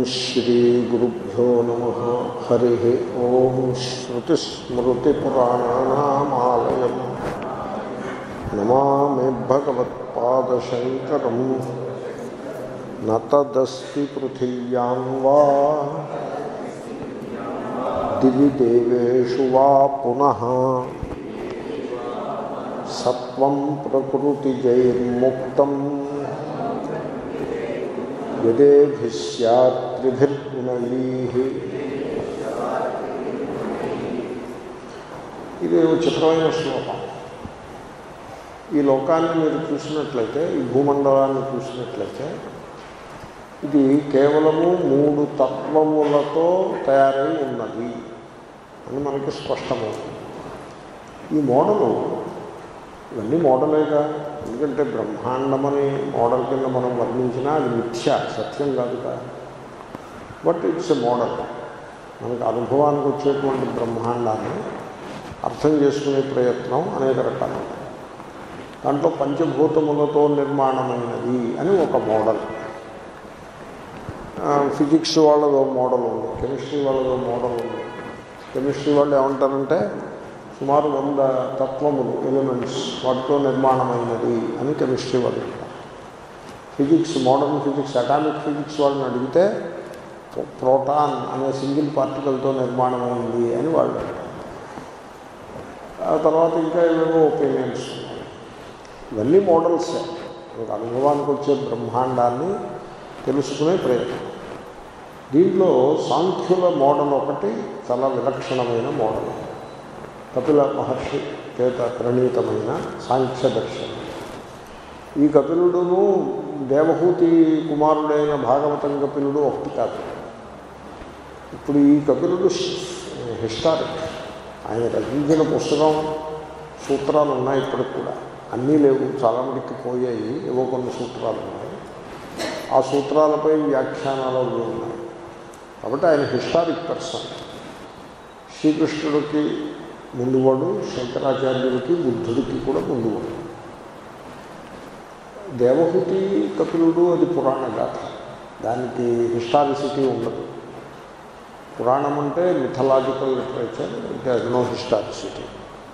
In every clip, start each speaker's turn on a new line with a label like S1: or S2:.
S1: श्रीगुरुभ्यो नमः हरिः ॐ श्रुतिस्मृतिपुराणानामालयम् नमामि भगवत्पादशङ्करम् न तदस्ति पृथिव्यां वा दिवि देवेषु वा पुनः सत्त्वं प्रकृतिजैर्मुक्तम् యదేభిస్యాత్రిభిర్గుణైః ఇది ఒక చిత్రమైన శ్లోకం ఈ లోకాన్ని మీరు చూసినట్లయితే ఈ భూమండలాన్ని చూసినట్లయితే ఇది కేవలము మూడు తత్వములతో తయారై ఉన్నది అని మనకి స్పష్టమవుతుంది ఈ మోడలు ఇవన్నీ మోడలేగా ఎందుకంటే బ్రహ్మాండమని మోడల్ కింద మనం వర్ణించినా అది మిథ్య సత్యం కాదుగా బట్ ఇట్స్ ఎ మోడల్ మనకు అనుభవానికి వచ్చేటువంటి బ్రహ్మాండాన్ని అర్థం చేసుకునే ప్రయత్నం అనేక రకాలు దాంట్లో పంచభూతములతో నిర్మాణమైనది అని ఒక మోడల్ ఫిజిక్స్ వాళ్ళదో మోడల్ ఉంది కెమిస్ట్రీ వాళ్ళదో మోడల్ ఉంది కెమిస్ట్రీ వాళ్ళు ఏమంటారంటే సుమారు వంద తత్వములు ఎలిమెంట్స్ వాటితో నిర్మాణమైనది అని కెమిస్ట్రీ వాళ్ళు అంటారు physics modern physics atomic physics వాళ్ళని అడిగితే ప్రోటాన్ అనే సింగిల్ పార్టికల్తో నిర్మాణమైంది అని వాళ్ళు అంటారు ఆ తర్వాత ఇంకా ఏవేవో ఒపీనియన్స్ ఉన్నాయి ఇవన్నీ మోడల్సే మనకు అనుభవానికి వచ్చే బ్రహ్మాండాన్ని తెలుసుకునే ప్రయత్నం దీంట్లో సాంఖ్యుల మోడల్ ఒకటి చాలా విలక్షణమైన మోడల్ కపిల మహర్షి చేత ప్రణీతమైన సాంఖ్య దర్శనం ఈ కపిలుడును దేవహూతి కుమారుడైన భాగవతం కపిలుడు ఒకటి కాదు ఇప్పుడు ఈ కపిలుడు హిస్టారిక్ ఆయన రచించిన పుస్తకం సూత్రాలు ఉన్నాయి ఇప్పటికి కూడా అన్నీ లేవు చాలా మటుకు పోయాయి ఏవో కొన్ని సూత్రాలు ఉన్నాయి ఆ సూత్రాలపై వ్యాఖ్యానాలు అవి ఉన్నాయి కాబట్టి ఆయన హిస్టారిక్ పర్సన్ శ్రీకృష్ణుడికి ముందువాడు శంకరాచార్యుడికి బుద్ధుడికి కూడా ముందువాడు దేవహూతి కపిలుడు అది పురాణ గాథ దానికి హిస్టారిసిటీ ఉండదు పురాణం అంటే mythological literature it no historicity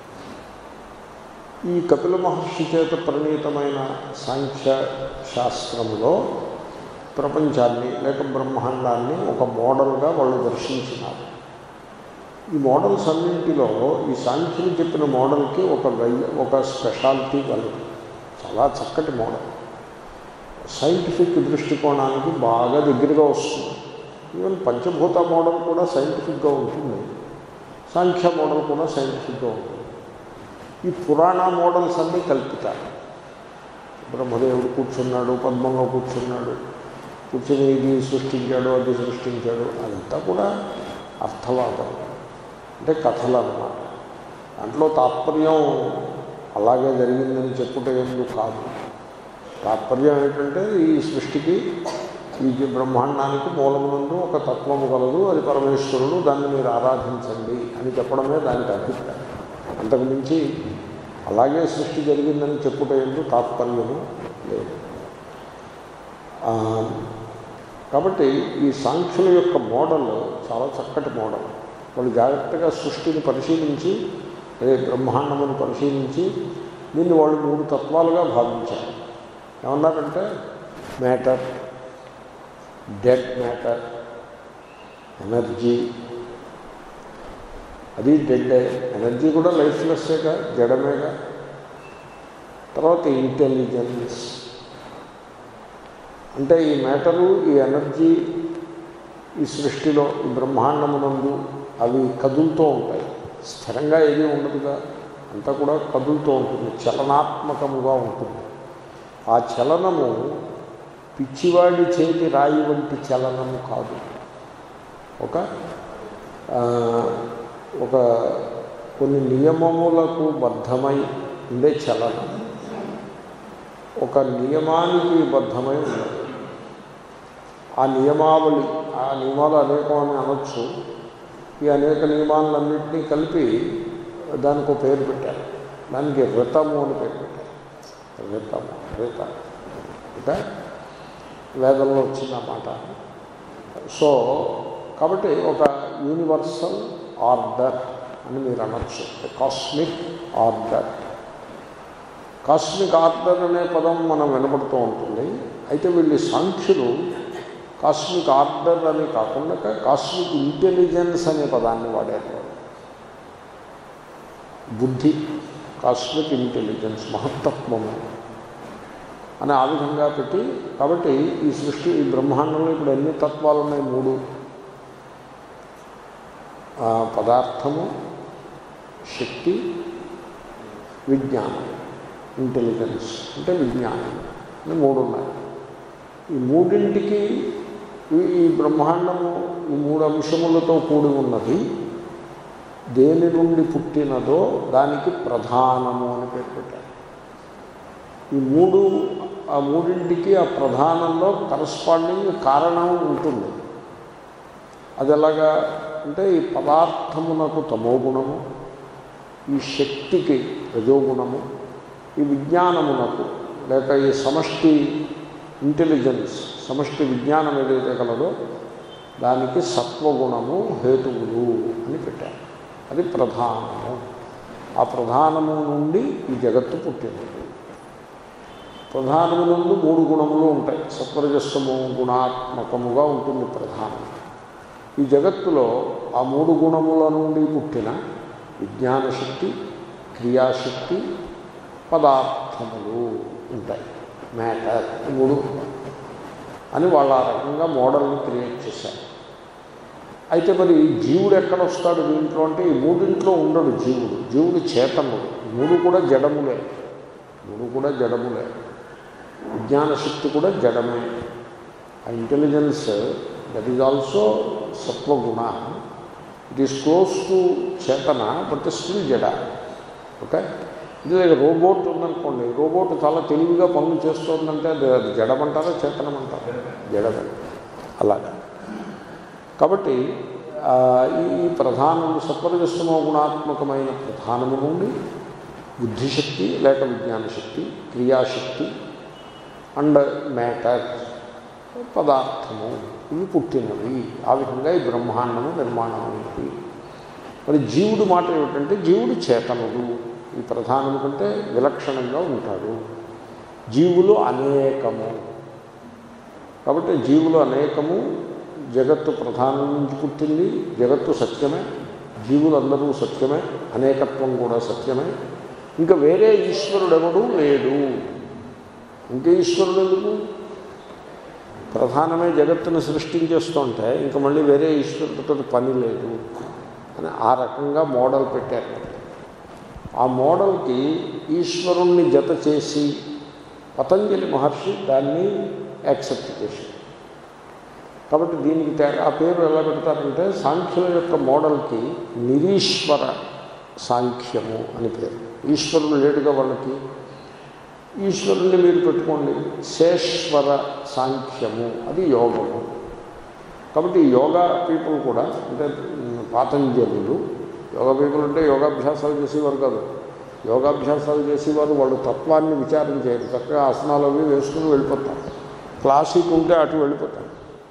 S1: ఈ కపిల మహర్షి చేత ప్రణీతమైన సాంఖ్య శాస్త్రంలో ప్రపంచాన్ని లేక బ్రహ్మాండాన్ని ఒక మోడల్గా వాళ్ళు దర్శించినారు ఈ మోడల్స్ అన్నింటిలో ఈ సాంఖ్యులు చెప్పిన మోడల్కి ఒక వెయ్యి ఒక స్పెషాలిటీ కలదు చాలా చక్కటి మోడల్ సైంటిఫిక్ దృష్టికోణానికి బాగా దగ్గరగా వస్తుంది ఈవెన్ పంచభూత మోడల్ కూడా సైంటిఫిక్గా ఉంటుంది సాంఖ్య మోడల్ కూడా సైంటిఫిక్గా ఉంటుంది ఈ పురాణ మోడల్స్ అన్నీ కల్పితారు బ్రహ్మదేవుడు కూర్చున్నాడు పద్మంగా కూర్చున్నాడు కూర్చుని ఇది సృష్టించాడు అది సృష్టించాడు అదంతా కూడా అర్థవాదం అంటే కథలు అన్నమాట దాంట్లో తాత్పర్యం అలాగే జరిగిందని చెప్పుట ఎందుకు కాదు తాత్పర్యం ఏంటంటే ఈ సృష్టికి ఈ బ్రహ్మాండానికి మూలమునందు ఒక తత్వము కలదు అది పరమేశ్వరుడు దాన్ని మీరు ఆరాధించండి అని చెప్పడమే దానికి అభిప్రాయం అంతకుమించి అలాగే సృష్టి జరిగిందని చెప్పుట ఎందుకు తాత్పర్యము లేదు కాబట్టి ఈ సాంఖ్యుల యొక్క మోడల్ చాలా చక్కటి మోడల్ వాళ్ళు జాగ్రత్తగా సృష్టిని పరిశీలించి అదే బ్రహ్మాండమును పరిశీలించి దీన్ని వాళ్ళు మూడు తత్వాలుగా భావించారు ఏమన్నారంటే మ్యాటర్ డెడ్ మ్యాటర్ ఎనర్జీ అది డెడ్డే ఎనర్జీ కూడా లైఫ్లెస్సేగా జడమేగా తర్వాత ఇంటెలిజెన్స్ అంటే ఈ మ్యాటరు ఈ ఎనర్జీ ఈ సృష్టిలో ఈ బ్రహ్మాండమునందు అవి కదులుతూ ఉంటాయి స్థిరంగా ఏది ఉండదుగా అంతా కూడా కదులుతూ ఉంటుంది చలనాత్మకముగా ఉంటుంది ఆ చలనము పిచ్చివాడి చేతి రాయి వంటి చలనము కాదు ఒక ఒక కొన్ని నియమములకు బద్ధమై ఉండే చలనం ఒక నియమానికి బద్ధమై ఉండదు ఆ నియమావళి ఆ నియమాలు అనేకం అని అనొచ్చు ఈ అనేక నియమాలన్నింటినీ కలిపి దానికి ఒక పేరు పెట్టారు దానికి రితము అని పేరు పెట్టారు రితము రిత అంటే వేదంలో వచ్చిన మాట సో కాబట్టి ఒక యూనివర్సల్ ఆర్డర్ అని మీరు అనొచ్చు కాస్మిక్ ఆర్డర్ కాస్మిక్ ఆర్డర్ అనే పదం మనం వినపడుతూ ఉంటుంది అయితే వీళ్ళు సాంఖ్యులు కాస్మిక్ ఆర్డర్ అని కాకుండా కాస్మిక్ ఇంటెలిజెన్స్ అనే పదాన్ని వాడారు బుద్ధి కాస్మిక్ ఇంటెలిజెన్స్ మహత్తత్వము అని ఆ విధంగా పెట్టి కాబట్టి ఈ సృష్టి ఈ బ్రహ్మాండంలో ఇప్పుడు ఎన్ని తత్వాలు ఉన్నాయి మూడు ఆ, పదార్థము శక్తి విజ్ఞానం ఇంటెలిజెన్స్ అంటే విజ్ఞానం అని మూడు ఉన్నాయి ఈ మూడింటికి ఈ- ఈ బ్రహ్మాండము ఈ మూడు అంశములతో కూడి ఉన్నది దేని నుండి పుట్టినదో దానికి ప్రధానము అని పేరు పెట్టారు ఈ మూడు ఆ మూడింటికి ఆ ప్రధానంలో కరస్పాండింగ్ కారణం ఉంటుంది అది ఎలాగా అంటే ఈ పదార్థమునకు తమోగుణము ఈ శక్తికి రజోగుణము ఈ విజ్ఞానమునకు లేక ఈ సమష్టి ఇంటెలిజెన్స్ సమష్టి విజ్ఞానం ఏదైతే కలదో దానికి సత్వగుణము హేతువులు అని పెట్టారు అది ప్రధానము ఆ ప్రధానము నుండి ఈ జగత్తు పుట్టినది ప్రధానము నుండి మూడు గుణములు ఉంటాయి సత్వరజస్సము గుణాత్మకముగా ఉంటుంది ప్రధానం ఈ జగత్తులో ఆ మూడు గుణముల నుండి పుట్టిన విజ్ఞానశక్తి క్రియాశక్తి పదార్థములు ఉంటాయి మ్యాటర్ ఈ మూడు అని వాళ్ళు ఆ రకంగా మోడల్ని క్రియేట్ చేశారు అయితే మరి జీవుడు ఎక్కడ వస్తాడు దీంట్లో అంటే ఈ మూడింట్లో ఉండడు జీవుడు జీవుడు చేతనుడు ఈ మూడు కూడా జడములే మూడు కూడా జడములే విజ్ఞాన శక్తి కూడా జడమే ఆ ఇంటెలిజెన్స్ దట్ ఈజ్ ఆల్సో సత్వగుణ ఇట్ ఈస్ క్లోజ్ టు చేతన బట్ స్టిల్ జడ ఓకే ఇది రోబోట్ ఉందనుకోండి రోబోట్ చాలా తెలివిగా పనులు చేస్తుందంటే అది అది జడమంటారా చేతనమంటారా జడమే అలాగా కాబట్టి ఆ, ఈ ప్రధానము సత్వరజస్తమో గుణాత్మకమైన ప్రధానము నుండి బుద్ధిశక్తి లేక విజ్ఞానశక్తి క్రియాశక్తి అండ్ మ్యాటర్ పదార్థము ఇవి పుట్టినవి ఆ విధంగా ఈ బ్రహ్మాండము నిర్మాణమైనది మరి జీవుడు మాట ఏమిటంటే జీవుడు చేతనుడు ఈ ప్రధానము కంటే విలక్షణంగా ఉంటాడు జీవులు అనేకము కాబట్టి జీవులు అనేకము జగత్తు ప్రధానం నుంచి పుట్టింది జగత్తు సత్యమే జీవులందరూ సత్యమే అనేకత్వం కూడా సత్యమే ఇంకా వేరే ఈశ్వరుడెవడూ లేడు ఇంకే ఈశ్వరుడు ఎందుకు ప్రధానమే జగత్తును సృష్టించేస్తుంటే ఇంకా మళ్ళీ వేరే ఈశ్వరుడితో పని లేదు అని ఆ రకంగా మోడల్ పెట్టారు ఆ మోడల్కి ఈశ్వరుణ్ణి జత చేసి పతంజలి మహర్షి దాన్ని యాక్సెప్ట్ చేశారు కాబట్టి దీనికి తే- ఆ పేరు ఎలా పెడతారంటే సాంఖ్యుల యొక్క మోడల్కి నిరీశ్వర సాంఖ్యము అని పేరు ఈశ్వరుడు లేడుగా వాళ్ళకి ఈశ్వరుణ్ణి మీరు పెట్టుకోండి శేశ్వర సాంఖ్యము అది యోగము కాబట్టి ఈ యోగా పీపుల్ కూడా అంటే ఉమ్, పాతంజలులు యోగా పీపుల్ అంటే యోగాభ్యాసాలు చేసేవారు కాదు యోగాభ్యాసాలు చేసేవారు వాళ్ళు తత్వాన్ని విచారం చేయరు చక్కగా ఆసనాలు అవి వేసుకుని వెళ్ళిపోతారు క్లాసిక్ ఉంటే అటు వెళ్ళిపోతారు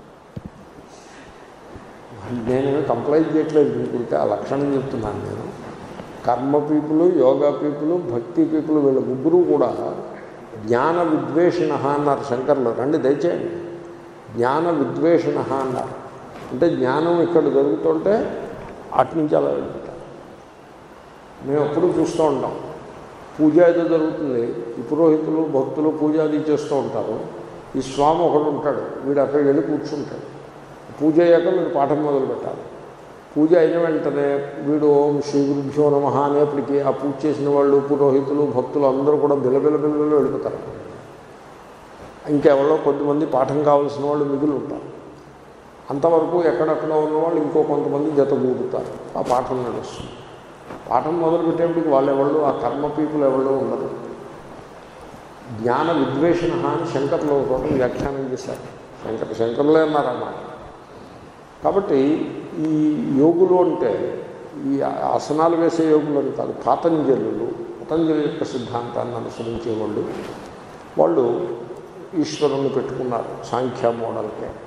S1: నేను కంప్లైంట్ చేయట్లేదు మీకు ఆ లక్షణం చెప్తున్నాను నేను karma people yoga people bhakti people వీళ్ళ ముగ్గురు కూడా జ్ఞాన విద్వేషణ అన్నారు శంకర్లు రండి దయచేయండి జ్ఞాన విద్వేషణ అన్నారు అంటే జ్ఞానం ఇక్కడ జరుగుతుంటే అటు నుంచి అలా వెళ్తాం మేము ఎప్పుడు చూస్తూ ఉంటాం పూజ ఏదో జరుగుతుంది ఈ పురోహితులు భక్తులు పూజ అది చేస్తూ ఉంటారు ఈ స్వామి ఒకడు ఉంటాడు వీడు అక్కడికి వెళ్ళి కూర్చుంటాడు పూజ అయ్యాక వీడు పాఠం మొదలు పెట్టాలి పూజ అయిన వెంటనే వీడు ఓం శ్రీ గురుభ్యో నమ అనేప్పటికీ ఆ పూజ చేసిన వాళ్ళు పురోహితులు భక్తులు అందరూ కూడా బిలబిల బిలబిల వెళ్ళిపోతారు ఇంకెవరో కొద్దిమంది పాఠం కావాల్సిన వాళ్ళు మిగిలి ఉంటారు అంతవరకు ఎక్కడెక్కడ ఉన్నవాళ్ళు ఇంకో కొంతమంది జత కూడుతారు ఆ పాఠం నడుస్తుంది పాఠం మొదలుపెట్టేప్పటికి వాళ్ళు ఎవళ్ళు ఆ కర్మ పీపుల్ ఎవళ్ళు ఉండరు జ్ఞాన విద్వేషణ అని శంకర్లు ఒక చోట వ్యాఖ్యానం చేశారు శంకర్ శంకర్లే అన్నారన్నమాట కాబట్టి ఈ యోగులు అంటే ఈ ఆసనాలు వేసే యోగులు అని కాదు పాతంజలులు పతంజలి యొక్క సిద్ధాంతాన్ని అనుసరించే వాళ్ళు వాళ్ళు ఈశ్వరుని పెట్టుకున్నారు సాంఖ్య మోడల్కే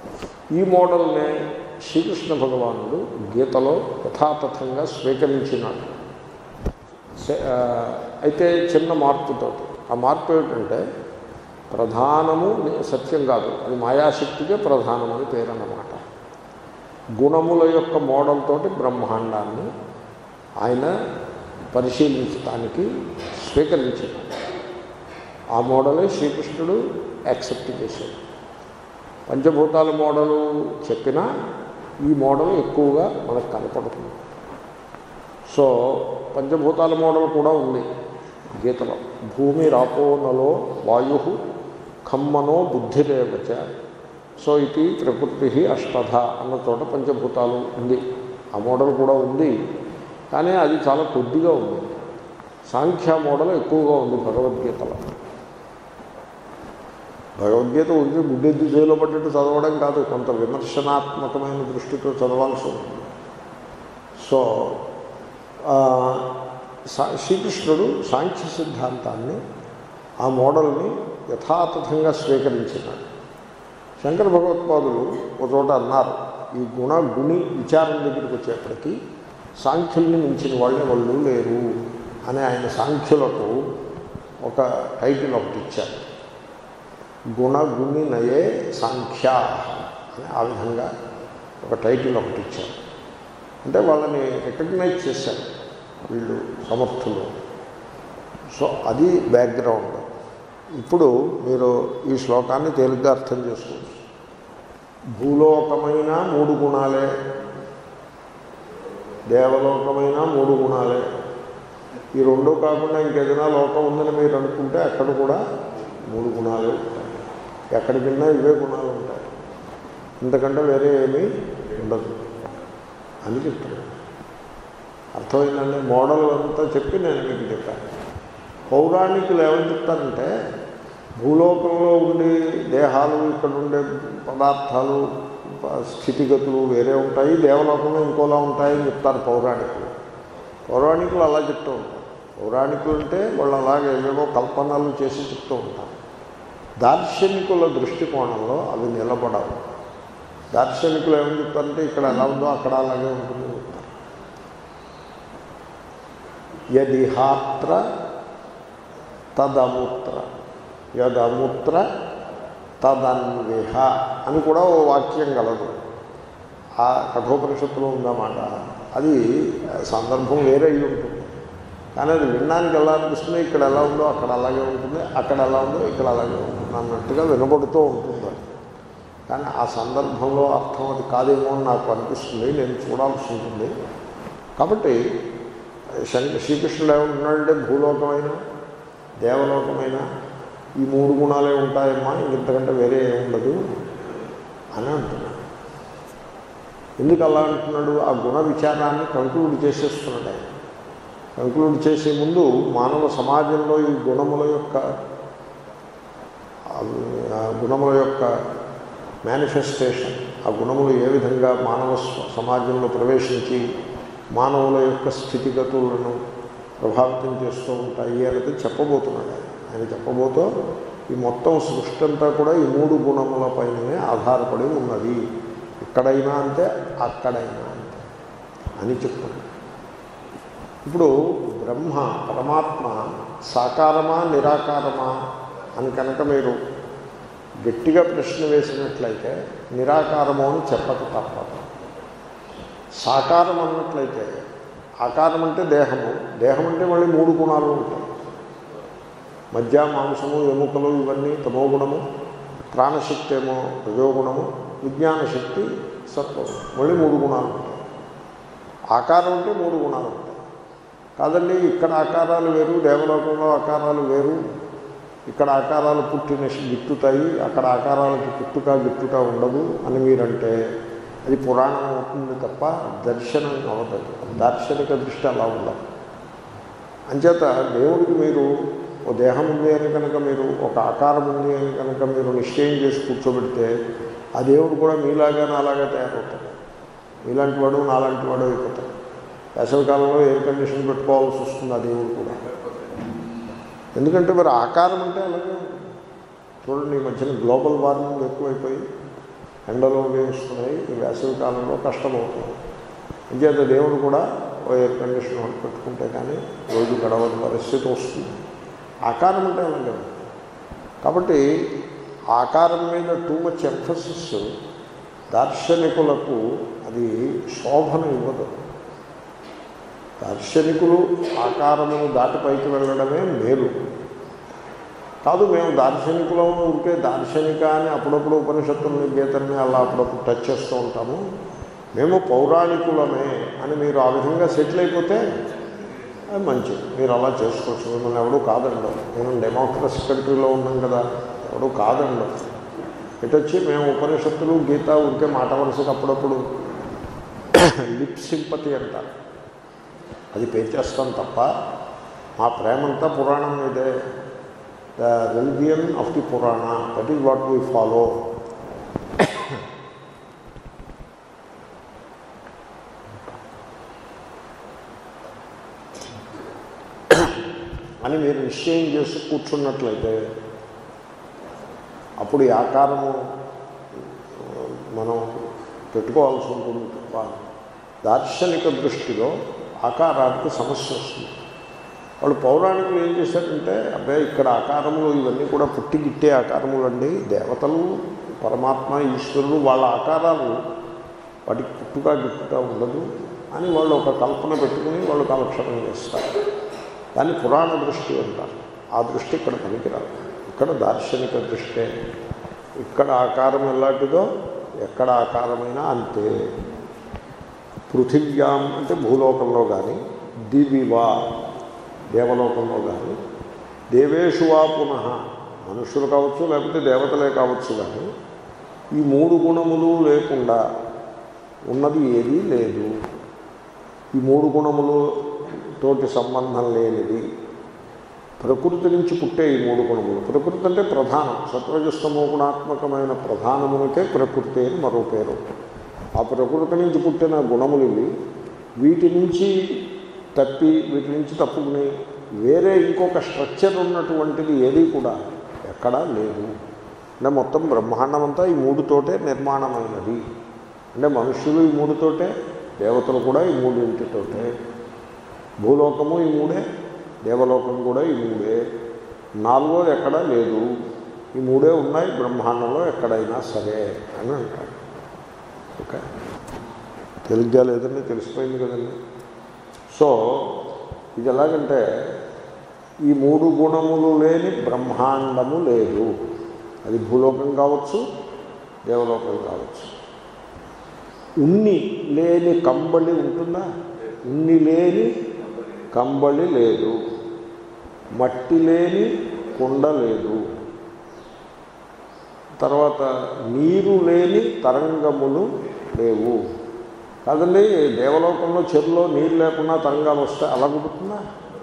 S1: ఈ మోడల్నే శ్రీకృష్ణ భగవానుడు గీతలో యథాతథంగా స్వీకరించినాడు సే- ఆ, అయితే చిన్న మార్పుతో ఆ మార్పు ఏమిటంటే ప్రధానము సత్యం కాదు అది మాయాశక్తికే ప్రధానం అని పేరు అన్నమాట గుణముల యొక్క మోడల్ తోటి బ్రహ్మాండాన్ని ఆయన పరిశీలించడానికి స్వీకరించాడు ఆ మోడలే శ్రీకృష్ణుడు యాక్సెప్ట్ చేశాడు పంచభూతాల మోడలు చెప్పినా ఈ మోడల్ ఎక్కువగా మనకు కనపడుతుంది సో పంచభూతాల మోడల్ కూడా ఉంది గీతలో భూమి రాపోనలో వాయు ఖమ్మనో బుద్ధిరేవచ సో ఇది ప్రకృతి అష్టధ అన్న చోట పంచభూతాలు ఉంది ఆ మోడల్ కూడా ఉంది కానీ అది చాలా కొద్దిగా ఉంది సాంఖ్య మోడల్ ఎక్కువగా ఉంది భగవద్గీతలో భగవద్గీత ఉంది గుడ్డెద్దు చేలో పడ్డట్టు చదవడం కాదు కొంత విమర్శనాత్మకమైన దృష్టితో చదవాల్సి ఉంటుంది సో ఆ, సా- శ్రీకృష్ణుడు సాంఖ్య సిద్ధాంతాన్ని ఆ మోడల్ని యథాతథంగా స్వీకరించినాడు శంకర భగవత్పాదులు ఒక చోట అన్నారు ఈ గుణ గుణి విచారం దగ్గరికి వచ్చేప్పటికీ సాంఖ్యుల్ని మించిన వాళ్ళే వాళ్ళు లేరు అని ఆయన సాంఖ్యులకు ఒక టైటిల్ ఒకటి ఇచ్చారు గుణ గుణి నయే సాంఖ్య అని ఆ విధంగా ఒక టైటిల్ ఒకటి ఇచ్చారు అంటే వాళ్ళని రికగ్నైజ్ చేశారు వీళ్ళు సమర్థులు సో అది బ్యాక్గ్రౌండ్ ఇప్పుడు మీరు ఈ శ్లోకాన్ని తేలిగ్గా అర్థం చేసుకోవచ్చు భూలోకమైన మూడు గుణాలే దేవలోకమైన మూడు గుణాలే ఈ రెండు కాకుండా ఇంకేదైనా లోకం ఉందని మీరు అనుకుంటే అక్కడ కూడా మూడు గుణాలే ఉంటాయి ఎక్కడికి వెళ్ళినా ఇవే గుణాలు ఉంటాయి ఇంతకంటే వేరే ఏమీ ఉండదు అని చెప్తున్నాను అర్థమైందండి మోడల్ అంతా చెప్పి నేను మీకు చెప్పాను పౌరాణికులు ఏమని చెప్తారంటే భూలోకంలో ఉండి దేహాలు ఇక్కడ ఉండే పదార్థాలు ప- స్థితిగతులు వేరే ఉంటాయి దేవలోకంలో ఇంకోలా ఉంటాయని చెప్తారు పౌరాణికులు పౌరాణికులు అలా చెప్తూ ఉంటారు పౌరాణికులు అంటే వాళ్ళు అలాగే ఏవేవో కల్పనలు చేసి చెప్తూ ఉంటారు దార్శనికుల దృష్టికోణంలో అవి నిలబడవు దార్శనికులు ఏమని చెప్తారంటే ఇక్కడ ఎలా ఉందో అక్కడ అలాగే ఉంటుంది అని చెప్తారు యదిహాత్ర తదముత్ర యదముత్ర తదన్విహ అని కూడా ఓ వాక్యం గలదు ఆ కఠోపనిషత్తులో ఉందన్నమాట అది సందర్భం వేరే అయి ఉంటుంది కానీ అది వినడానికి ఎలా అనిపిస్తుంది ఇక్కడ ఎలా ఉందో అక్కడ అలాగే ఉంటుంది అక్కడ ఎలా ఉందో ఇక్కడ అలాగే ఉంటుంది అన్నట్టుగా వినబడుతూ ఉంటుంది అది. కానీ ఆ సందర్భంలో అర్థం అది కాదేమో అని నాకు అనిపిస్తుంది నేను చూడాల్సి ఉంటుంది కాబట్టి శంక శ్రీకృష్ణుడు ఏమంటున్నాడంటే భూలోకమైన దేవలోకమైన ఈ మూడు గుణాలే ఉంటాయమ్మా ఇంతకంటే వేరే ఏమి ఉండదు అని అంటున్నాడు ఎందుకు అలా అంటున్నాడు ఆ గుణ విచారాన్ని కంక్లూడ్ చేసేస్తున్నాడు ఆయన కంక్లూడ్ చేసే ముందు మానవ సమాజంలో ఈ గుణముల యొక్క ఆ గుణముల యొక్క మేనిఫెస్టేషన్ ఆ గుణములు ఏ విధంగా మానవ స్వ- సమాజంలో ప్రవేశించి మానవుల యొక్క స్థితిగతులను ప్రభావితం చేస్తూ ఉంటాయి అనేది చెప్పబోతున్నాడు ఆయన ఆయన చెప్పబోతూ ఈ మొత్తం సృష్టి అంతా కూడా ఈ మూడు గుణములపైనే ఆధారపడి ఉన్నది ఇక్కడైనా అంతే అక్కడైనా అంతే అని చెప్తున్నాడు ఇప్పుడు బ్రహ్మ పరమాత్మ సాకారమా నిరాకారమా అని కనుక మీరు గట్టిగా ప్రశ్న వేసినట్లయితే నిరాకారము అని చెప్పక తప్పదు సాకారం అన్నట్లయితే ఆకారం అంటే దేహము దేహం అంటే మళ్ళీ మూడు గుణాలు ఉంటాయి మధ్య మాంసము ఎముకలు ఇవన్నీ తమో గుణము ప్రాణశక్తి ఏమో రజోగుణము విజ్ఞాన శక్తి సత్వము మళ్ళీ మూడు గుణాలు ఉంటాయి ఆకారం అంటే మూడు గుణాలు ఉంటాయి కాదండి ఇక్కడ ఆకారాలు వేరు దేవలోకంలో ఆకారాలు వేరు ఇక్కడ ఆకారాలు పుట్టిన గిట్టుతాయి అక్కడ ఆకారాలకు పుట్టుక గిట్టుట ఉండదు అని మీరంటే అది పురాణం అవుతుంది తప్ప దర్శనం అవుతుంది దార్శనిక దృష్టి అలా ఉండదు అంచేత దేవుడికి మీరు ఓ దేహం ఉంది అని కనుక మీరు ఒక ఆకారం ఉంది అని కనుక మీరు నిశ్చయం చేసి కూర్చోబెడితే ఆ దేవుడు కూడా మీలాగా నాలాగా తయారవుతాడు మీలాంటి వాడు నాలాంటి వాడు అయిపోతాడు వేసవికాలంలో ఎయిర్ కండిషన్ పెట్టుకోవాల్సి వస్తుంది ఆ దేవుడు కూడా ఎందుకంటే మరి ఆకారం అంటే అలాగే ఉంటుంది చూడండి ఈ మధ్యన గ్లోబల్ వార్మింగ్ ఎక్కువైపోయి ఎండలో వేస్తున్నాయి ఈ వేసవి కాలంలో కష్టమవుతుంది అంచేత దేవుడు కూడా ఓ ఎయిర్ కండిషన్ ఒకటి పెట్టుకుంటే కానీ రోజు గడవని పరిస్థితి వస్తుంది ఆకారం అంటే అలాగే ఉంటుంది. కాబట్టి ఆకారం మీద టూ మచ్ ఎంఫసిస్ దార్శనికులకు అది శోభను ఇవ్వదు దార్శనికులు ఆకారమును దాటి పైకి వెళ్ళడమే మేలు కాదు మేము దార్శనికులం ఉంటే దార్శనిక అని అప్పుడప్పుడు ఉపనిషత్తుల్ని గీతల్ని అలా అప్పుడప్పుడు టచ్ చేస్తూ ఉంటాము మేము పౌరాణికులమే అని మీరు ఆ విధంగా సెటిల్ అయిపోతే అది మంచిది మీరు అలా చేసుకోవచ్చు మిమ్మల్ని ఎవడూ కాదండి నేను డెమోక్రసీ కంట్రీలో ఉన్నాం కదా ఎవడూ కాదండి ఇటు వచ్చి మేము ఉపనిషత్తులు గీత ఉంటే మాట వరుసకు అప్పుడప్పుడు లిప్ సింపతి అంటారు అది పే చేస్తాం తప్ప మా ప్రేమంతా పురాణం మీదే the religion of the Purana that is what we follow అని మీరు నిశ్చయం చేసి కూర్చున్నట్లయితే అప్పుడు ఈ ఆకారము ఆ, మనం పెట్టుకోవాల్సి ఉంటుంది తప్ప దార్శనిక దృష్టిలో ఆకారానికి సమస్య వస్తుంది వాళ్ళు పౌరాణికులు ఏం చేశారంటే అబ్బాయి ఇక్కడ ఆకారములు ఇవన్నీ కూడా పుట్టి గిట్టే ఆకారములు అండి దేవతలు పరమాత్మ ఈశ్వరుడు వాళ్ళ ఆకారాలు వాటికి పుట్టుగా గిట్టుగా ఉండదు అని వాళ్ళు ఒక కల్పన పెట్టుకుని వాళ్ళు కాలక్షేపం చేస్తారు దాన్ని పురాణ దృష్టి అంటారు ఆ దృష్టి ఇక్కడ పనికిరాదు ఇక్కడ దార్శనిక దృష్టే ఇక్కడ ఆకారం ఎలాంటిదో ఎక్కడ ఆకారమైనా అంతే పృథివ్యాం అంటే భూలోకంలో కానీ దివివా దేవలోకంలో కానీ దేవేషు వా పునః మనుషులు కావచ్చు లేకపోతే దేవతలే కావచ్చు కానీ ఈ మూడు గుణములు లేకుండా ఉన్నది ఏదీ లేదు ఈ మూడు గుణములు తోటి సంబంధం లేనిది ప్రకృతి నుంచి పుట్టే ఈ మూడు గుణములు ప్రకృతి అంటే ప్రధానం సత్వజస్తమో గుణాత్మకమైన ప్రధానమునికే ప్రకృతి అని మరో పేరు ఆ ప్రకృతి నుంచి పుట్టిన గుణములు ఇవి వీటి నుంచి తప్పి వీటి నుంచి తప్పుకుని వేరే ఇంకొక స్ట్రక్చర్ ఉన్నటువంటిది ఏది కూడా ఎక్కడా లేదు అంటే మొత్తం బ్రహ్మాండం అంతా ఈ మూడుతోటే నిర్మాణమైనది అంటే మనుష్యులు ఈ మూడుతోటే దేవతలు కూడా ఈ మూడింటితోటే భూలోకము ఈ మూడే దేవలోకం కూడా ఈ మూడే నాలుగోది ఎక్కడా లేదు ఈ మూడే ఉన్నాయి బ్రహ్మాండంలో ఎక్కడైనా సరే అని అంటాడు ఓకే తెలిగ్గా లేదండి తెలిసిపోయింది కదండి సో ఇది ఎలాగంటే ఈ మూడు గుణములు లేని బ్రహ్మాండము లేదు అది భూలోకం కావచ్చు దేవలోకం కావచ్చు ఉన్ని లేని కంబళి ఉంటుందా ఉన్ని లేని కంబళి లేదు మట్టి లేని కుండ లేదు తర్వాత నీరు లేని తరంగములు లేవు కాదండి దేవలోకంలో చెరువులో నీరు లేకుండా తరంగాలు వస్తే అలా కుదురుతుందా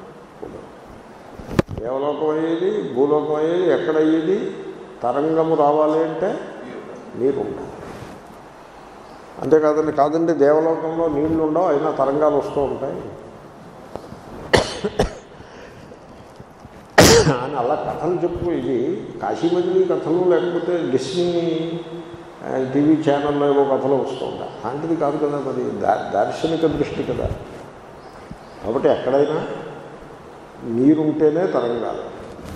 S1: దేవలోకం అయ్యేది భూలోకం అయ్యేది ఎక్కడ అయ్యేది తరంగము రావాలి అంటే నీరు ఉండాలి అంతేకాదండి కాదండి దేవలోకంలో నీళ్లు ఉండవు అయినా తరంగాలు వస్తూ ఉంటాయి అని అలా కథలు చెప్పు ఇది కాశీమజిలీ కథలు లేకపోతే డిస్నీ ఆ, టీవీ ఛానల్లో ఏవో కథలు వస్తూ ఉంటాయి అలాంటిది కాదు కదా మరి దా దార్శనిక దృష్టి కదా కాబట్టి ఎక్కడైనా నీరుంటేనే తరంగాలు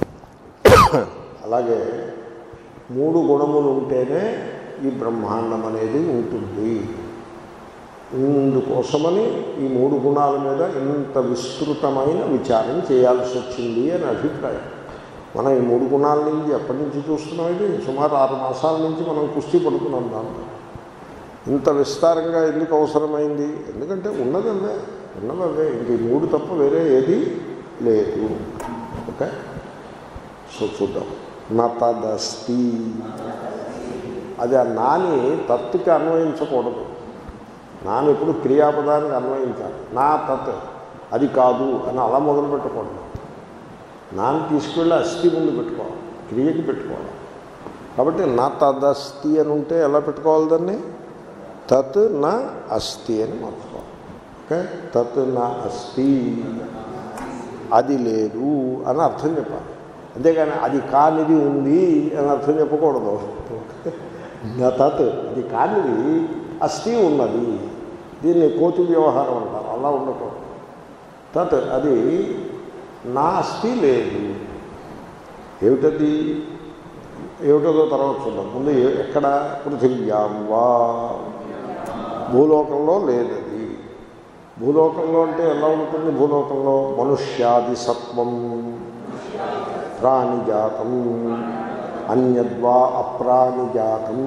S1: అలాగే మూడు గుణములు ఉంటేనే ఈ బ్రహ్మాండం అనేది ఉంటుంది ఇందుకోసమని ఈ మూడు గుణాల మీద ఇంత విస్తృతమైన విచారం చేయాల్సి వచ్చింది అని అభిప్రాయం మనం ఈ మూడు గుణాల నుంచి ఎప్పటి నుంచి చూస్తున్నాం ఇది సుమారు ఆరు మాసాల నుంచి మనం కుస్తీ పడుతున్నాం దాంట్లో ఇంత విస్తారంగా ఎందుకు అవసరమైంది ఎందుకంటే ఉన్నదల్లే ఉన్నదవే ఇంక ఈ మూడు తప్ప వేరే ఏది లేదు ఓకే సో చూద్దాం నా తదస్తి అది ఆ నాని తత్తుకి అన్వయించకూడదు నాని ఎప్పుడు క్రియాపదానికి అన్వయించాలి నా తత్ అది కాదు అని అలా మొదలు పెట్టకూడదు నాని తీసుకెళ్ళి అస్థి ముందు పెట్టుకోవాలి క్రియకి పెట్టుకోవాలి కాబట్టి నా తదస్తి అని ఉంటే ఎలా పెట్టుకోవాలి దాన్ని తత్ నా అస్థి అని మార్చుకోవాలి ఓకే తత్ నా అస్థి అది లేదు అని అర్థం చెప్పాలి అంతేగాని అది కానిది ఉంది అని అర్థం చెప్పకూడదు తత్ ఇది కానిది అస్థి ఉన్నది దీన్ని కోతి వ్యవహారం అంటారు అలా ఉండకూడదు తత్ అది నా అస్థి లేదు ఏమిటది ఏమిటదో తర్వాత చూద్దాం ముందు ఏ- ఎక్కడ పృథివ్యాం వా భూలోకంలో లేదది భూలోకంలో అంటే ఎలా ఉంటుంది భూలోకంలో మనుష్యాది సత్వం ప్రాణిజాతం అన్యద్వా అప్రాణిజాతం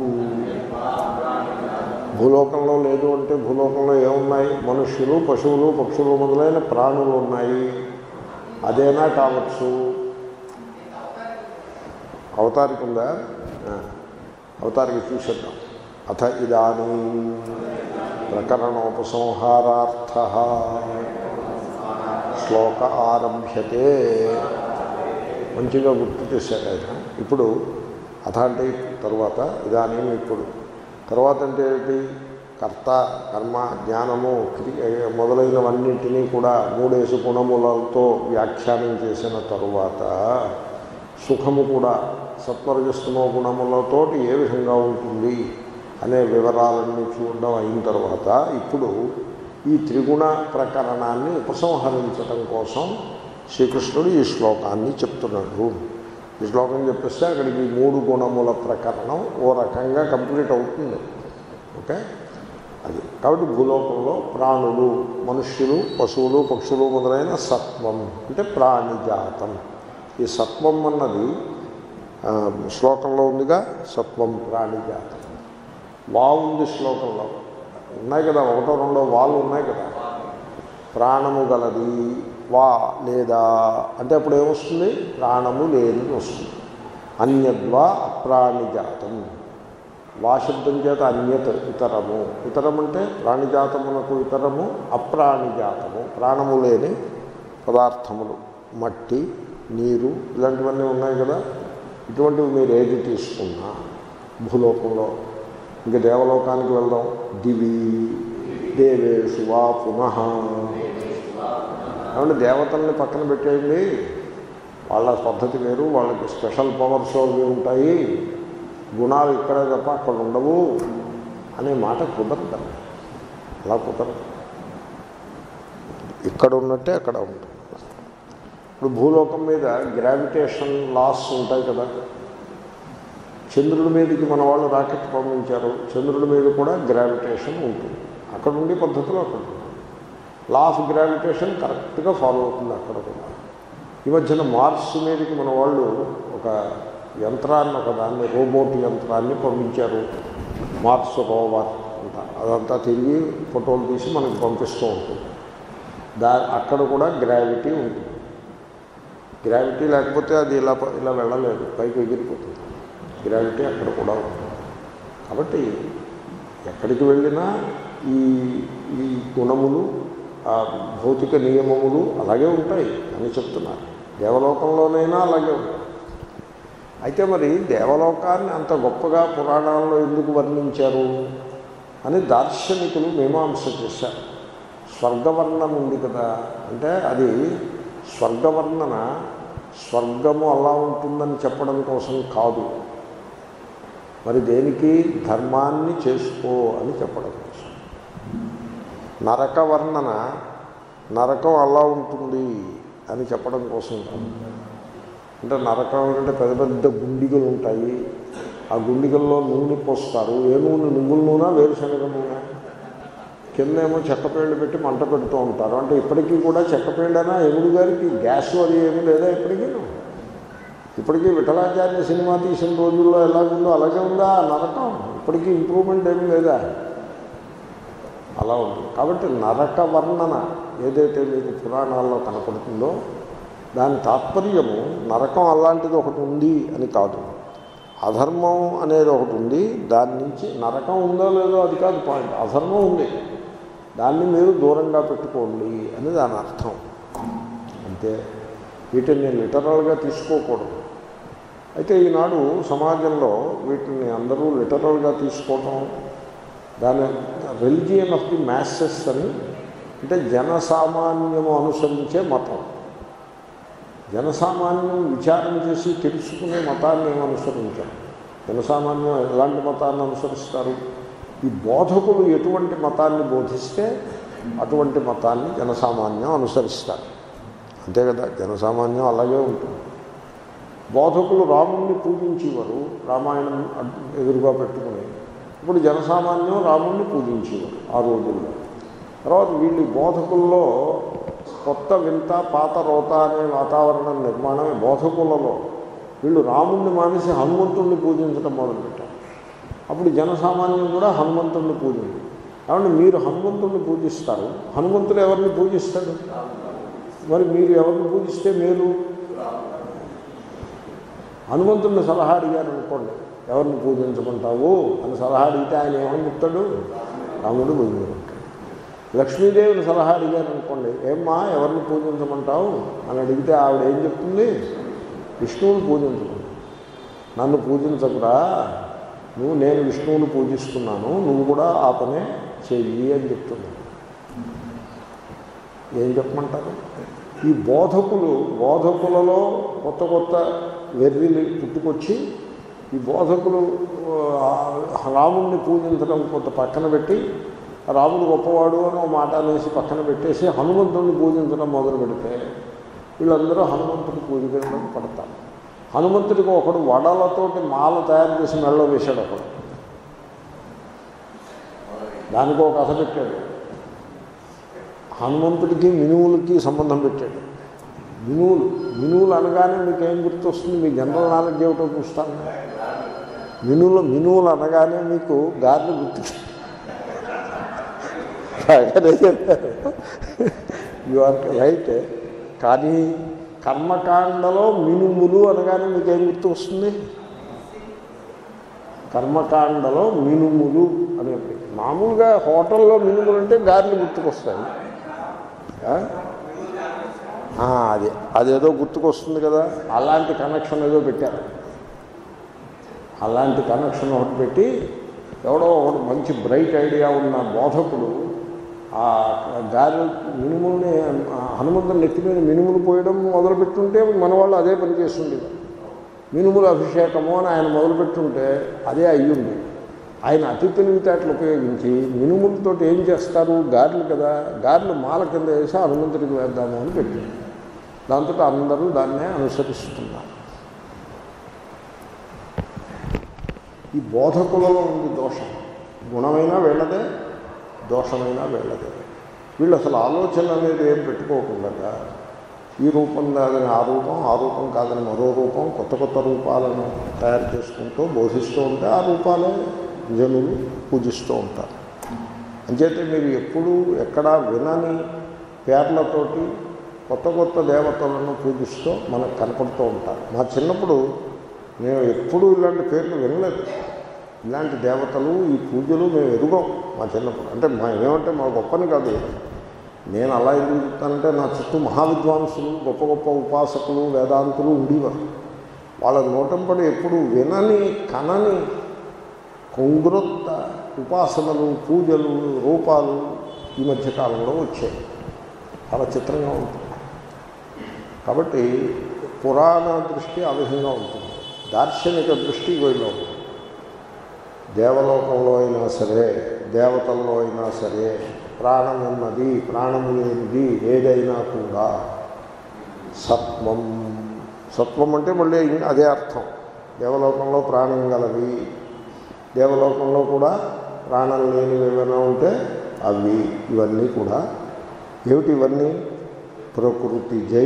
S1: భూలోకంలో లేదు అంటే భూలోకంలో ఏమున్నాయి మనుష్యులు పశువులు పక్షులు మొదలైన ప్రాణులు ఉన్నాయి అదేనా కావచ్చు అవతారిక ఉందా ఆ, అవతారిక చూసేద్దాం అథ ఇదానీ ప్రకరణోపసంహారార్థ శ్లోక ఆరభ్యతే మంచిగా గుర్తు చేశాడు ఆయన ఇప్పుడు అథ అంటే తరువాత ఇదానీ ఇప్పుడు తర్వాత అంటే ఏంటి కర్త కర్మ జ్ఞానము క్రియ మొదలైనవన్నింటినీ కూడా మూడేసు గుణములతో వ్యాఖ్యానం చేసిన తరువాత సుఖము కూడా సత్వరజస్తమో గుణములతోటి ఏ విధంగా ఉంటుంది అనే వివరాలన్నీ చూడడం అయిన తర్వాత ఇప్పుడు ఈ త్రిగుణ ప్రకరణాన్ని ఉపసంహరించడం కోసం శ్రీకృష్ణుడు ఈ శ్లోకాన్ని చెప్తున్నాడు ఈ శ్లోకం చెప్పేస్తే అక్కడికి మూడు గుణముల ప్రకరణం ఓ రకంగా కంప్లీట్ అవుతుంది ఓకే అది కాబట్టి భూలోకంలో ప్రాణులు మనుష్యులు పశువులు పక్షులు మొదలైన సత్వం అంటే ప్రాణిజాతం ఈ సత్వం అన్నది ఆ, శ్లోకంలో ఉందిగా సత్వం ప్రాణిజాతం వా ఉంది శ్లోకంలో ఉన్నాయి కదా ఒకటో రెండో వాళ్ళు ఉన్నాయి కదా ప్రాణము గలది వా లేదా అంటే అప్పుడు ఏమొస్తుంది ప్రాణము లేనిది వస్తుంది అన్యద్వా అప్రాణిజాతం వా శబ్దం చేత అన్యత ఇతరము ఇతరం అంటే ప్రాణిజాతమునకు ఇతరము అప్రాణిజాతము ప్రాణము లేని పదార్థములు మట్టి నీరు ఇలాంటివన్నీ ఉన్నాయి కదా ఇటువంటివి మీరు ఏది తీసుకున్నా భూలోకంలో ఇంకా దేవలోకానికి వెళ్దాం దివి దేవేషు వా పునః ఏమంటే దేవతల్ని పక్కన పెట్టేయండి వాళ్ళ పద్ధతి వేరు వాళ్ళకి స్పెషల్ పవర్స్ అవి ఉంటాయి గుణాలు ఇక్కడే తప్ప అక్కడ ఉండవు అనే మాట కుదరదు అలా కుదరదు ఇక్కడ ఉన్నట్టే అక్కడ ఉంటుంది ఇప్పుడు భూలోకం మీద గ్రావిటేషన్ లాస్ ఉంటాయి కదా చంద్రుడి మీదకి మన వాళ్ళు రాకెట్ పంపించారు చంద్రుడి మీద కూడా గ్రావిటేషన్ ఉంటుంది అక్కడ ఉండే పద్ధతిలో అక్కడ ఉంటుంది లా ఆఫ్ గ్రావిటేషన్ కరెక్ట్గా ఫాలో అవుతుంది అక్కడ కూడా ఈ మధ్యన మార్స్ మీదకి మన వాళ్ళు ఒక యంత్రాన్ని ఒక దాన్ని రోబోట్ యంత్రాన్ని పంపించారు మార్స్ రోవర్ అంట అదంతా తిరిగి ఫోటోలు తీసి మనకి పంపిస్తూ ఉంటుంది దా అక్కడ కూడా గ్రావిటీ ఉంటుంది గ్రావిటీ లేకపోతే అది ఇలా ప- ఇలా వెళ్ళలేదు పైకి ఎగిరిపోతుంది గ్రావిటీ అక్కడ కూడా ఉంటుంది కాబట్టి ఎక్కడికి వెళ్ళినా ఈ ఈ గుణములు ఆ భౌతిక నియమములు అలాగే ఉంటాయి అని చెప్తున్నారు దేవలోకంలోనైనా అలాగే ఉంటాయి అయితే మరి దేవలోకాన్ని అంత గొప్పగా పురాణాల్లో ఎందుకు వర్ణించారు అని దార్శనికులు మీమాంస చేశారు స్వర్గవర్ణన ఉంది కదా అంటే అది స్వర్గవర్ణన స్వర్గము అలా ఉంటుందని చెప్పడం కోసం కాదు మరి దేనికి ధర్మాన్ని చేసుకో అని చెప్పడం కోసం నరక వర్ణన నరకం అలా ఉంటుంది అని చెప్పడం కోసం కాదు అంటే నరకం అంటే పెద్ద పెద్ద గుండిగలు ఉంటాయి ఆ గుండిగల్లో నూనె పోస్తారు ఏ నూనె నువ్వుల నూనె వేరుశనగ నూనె కిందేమో చెక్కపేళ్ళు పెట్టి మంట పెడుతూ ఉంటారు అంటే ఇప్పటికీ కూడా చెక్కపేళ్ళైనా ఎముడు గారికి గ్యాస్ అది ఏమీ లేదా ఇప్పటికీ ఇప్పటికీ విఠలాచార్య సినిమా తీసిన రోజుల్లో ఎలాగుందో అలాగే ఉందా ఆ నరకం ఇప్పటికీ ఇంప్రూవ్మెంట్ ఏమీ లేదా అలా ఉంది కాబట్టి నరక వర్ణన ఏదైతే మీకు పురాణాల్లో కనపడుతుందో దాని తాత్పర్యము నరకం అలాంటిది ఒకటి ఉంది అని కాదు అధర్మం అనేది ఒకటి ఉంది దాని నుంచి నరకం ఉందో లేదో అది కాదు పాయింట్ అధర్మం ఉంది దాన్ని మీరు దూరంగా పెట్టుకోండి అని దాని అర్థం అంతే వీటిని లిటరల్గా తీసుకోకూడదు అయితే ఈనాడు సమాజంలో వీటిని అందరూ లిటరల్గా తీసుకోవటం దాని రిలిజియన్ ఆఫ్ ది మ్యాసెస్ అని అంటే జనసామాన్యము అనుసరించే మతం జనసామాన్యం విచారం చేసి తెలుసుకునే మతాన్ని ఏమి అనుసరించారు జనసామాన్యం ఎలాంటి మతాన్ని అనుసరిస్తారు ఈ బోధకులు ఎటువంటి మతాన్ని బోధిస్తే అటువంటి మతాన్ని జనసామాన్యం అనుసరిస్తారు అంతే కదా జనసామాన్యం అలాగే ఉంటుంది బోధకులు రాముణ్ణి పూజించేవారు రామాయణం అడ్- ఎదురుగా పెట్టుకుని ఇప్పుడు జనసామాన్యం రాముణ్ణి పూజించేవారు ఆ రోజుల్లో తర్వాత వీళ్ళు బోధకుల్లో కొత్త వింత పాత రోత అనే వాతావరణం నిర్మాణమే బోధకులలో వీళ్ళు రాముణ్ణి మానేసి హనుమంతుణ్ణి పూజించడం మొదలుపెట్టారు అప్పుడు జనసామాన్యం కూడా హనుమంతుణ్ణి పూజింది కాబట్టి మీరు హనుమంతుణ్ణి పూజిస్తారు హనుమంతుడు ఎవరిని పూజిస్తాడు మరి మీరు ఎవరిని పూజిస్తే మీరు హనుమంతుడిని సలహా అడిగారు అనుకోండి ఎవరిని పూజించమంటావు అని సలహా అడిగితే ఆయన ఏమని చెప్తాడు రాముడు పూజించుకుంటాడు లక్ష్మీదేవిని సలహా అడిగారు అనుకోండి ఏమ్మా ఎవరిని పూజించమంటావు అని అడిగితే ఆవిడ ఏం చెప్తుంది విష్ణువుని పూజించుకుంటాడు నన్ను పూజించకురా నువ్వు నేను విష్ణువుని పూజిస్తున్నాను నువ్వు కూడా ఆ పనే చెయ్యి అని చెప్తున్నాను ఏం చెప్పమంటారు ఈ బోధకులు బోధకులలో కొత్త కొత్త వెర్రిలు పుట్టుకొచ్చి ఈ బోధకులు ఆ, రాముణ్ణి పూజించడం కొంత పక్కన పెట్టి రాముడు గొప్పవాడు అని ఒక మాట అనేసి పక్కన పెట్టేసి హనుమంతుడిని పూజించడం మొదలు పెడితే వీళ్ళందరూ హనుమంతుడి పూజకి పడతారు హనుమంతుడికి ఒకడు వడలతోటి మాల తయారు చేసి మెళ్ళలో వేశాడు ఒకడు దానికి ఒక కథ పెట్టాడు హనుమంతుడికి మినువులకి సంబంధం పెట్టాడు మినువులు మినువులు అనగానే మీకు ఏం గుర్తొస్తుంది మీ జనరల్ నాలెడ్జ్ ఏమిటో చూస్తాను మినువులు మినువులు అనగానే మీకు గార్లు గుర్తు బాగానే చెప్పారు యు ఆర్ రైట్ కానీ కర్మకాండలో మినుములు అనగానే మీకు ఏం గుర్తు వస్తుంది కర్మకాండలో మినుములు అనే మామూలుగా హోటల్లో మినుములు అంటే గారెలు గుర్తుకొస్తాయి ఆ? ఆ, అది అదేదో గుర్తుకొస్తుంది కదా అలాంటి కనెక్షన్ ఏదో పెట్టారు అలాంటి కనెక్షన్ ఒకటి పెట్టి ఎవడో ఒకటి మంచి బ్రైట్ ఐడియా ఉన్న బోధకుడు ఆ గాలి మినుముల్ని ఆ హనుమంతుని నెత్తి మీద మినుములు పోయడం మొదలుపెట్టుంటే మన వాళ్ళు అదే పని చేస్తుండేది మినుముల అభిషేకము అని ఆయన మొదలుపెట్టుంటే అదే అయ్యింది ఆయన అతి తెలివితేటలు ఉపయోగించి మినుములతో ఏం చేస్తారు గారెలు కదా గారెలు మాల కింద వేసి హనుమంతుడికి వేద్దాము అని పెట్టింది దాంతో అందరూ దాన్నే అనుసరిస్తున్నారు ఈ బోధకులలో ఉంది దోషం గుణమైనా వీళ్ళదే దోషమైనా వీళ్ళదే వీళ్ళు అసలు ఆలోచన అనేది ఏం పెట్టుకోకుండా ఈ రూపం కాదని ఆ రూపం ఆ రూపం కాదని మరో రూపం కొత్త కొత్త రూపాలను తయారు చేసుకుంటూ బోధిస్తూ ఉంటే ఆ రూపాలే జనులు పూజిస్తూ ఉంటారు అంచేతే మీరు ఎప్పుడూ ఎక్కడా వినని పేర్లతోటి కొత్త కొత్త దేవతలను పూజిస్తూ మనకు కనపడుతూ ఉంటారు మా చిన్నప్పుడు మేము ఎప్పుడూ ఇలాంటి పేర్లు వినలేదు ఇలాంటి దేవతలు ఈ పూజలు మేము ఎరుగం మా చిన్నప్పుడు అంటే మా ఏమంటే మా గొప్పని కాదు నేను అలా ఎందుకు చెప్తానంటే నా చుట్టూ మహావిద్వాంసులు గొప్ప గొప్ప ఉపాసకులు వేదాంతులు ఉండేవారు వాళ్ళ నోటంపడి ఎప్పుడు వినని కనని కొంగ్రొత్త ఉపాసనలు పూజలు రూపాలు ఈ మధ్యకాలంలో వచ్చాయి చాలా చిత్రంగా ఉంటుంది కాబట్టి పురాణ దృష్టి ఆ విధంగా ఉంటుంది దార్శనిక దృష్టి వీళ్ళు ఉంటుంది దేవలోకంలో అయినా సరే దేవతల్లో అయినా సరే ప్రాణం ఉన్నది ప్రాణము లేనిది ఏదైనా కూడా సత్వం సత్వం అంటే మళ్ళీ ఇం- అదే అర్థం దేవలోకంలో ప్రాణం గలవి దేవలోకంలో కూడా ప్రాణం లేనివి ఏమైనా ఉంటే అవి ఇవన్నీ కూడా ఏమిటి ఇవన్నీ ప్రకృతి జై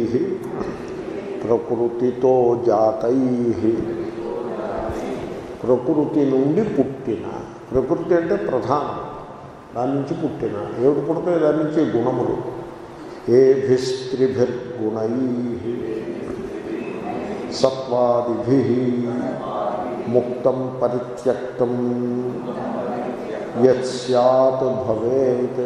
S1: ప్రకృతితో జాతై ప్రకృతి నుండి పుట్టిన ప్రకృతి అంటే ప్రధానం దాని నుంచి పుట్టిన ఏమిటి పుడతాయి దాని నుంచి గుణములు ఏభిస్త్రిభిర్గుణై సత్వాదిభి ముక్తం పరిత్యక్తం యత్ సత్ భవేత్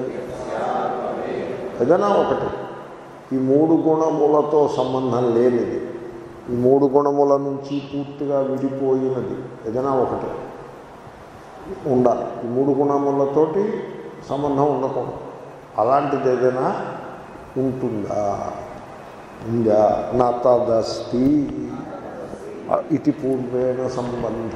S1: ఏదైనా ఒకటి ఈ మూడు గుణములతో సంబంధం లేనిది ఈ మూడు గుణముల నుంచి పూర్తిగా విడిపోయినది ఏదైనా ఒకటి ఉండాలి ఈ మూడు గుణములతోటి సంబంధం ఉండకూడదు అలాంటిది ఏదైనా ఉంటుందా ఉందా నా తదస్తి ఇది పూర్వేణ సంబంధ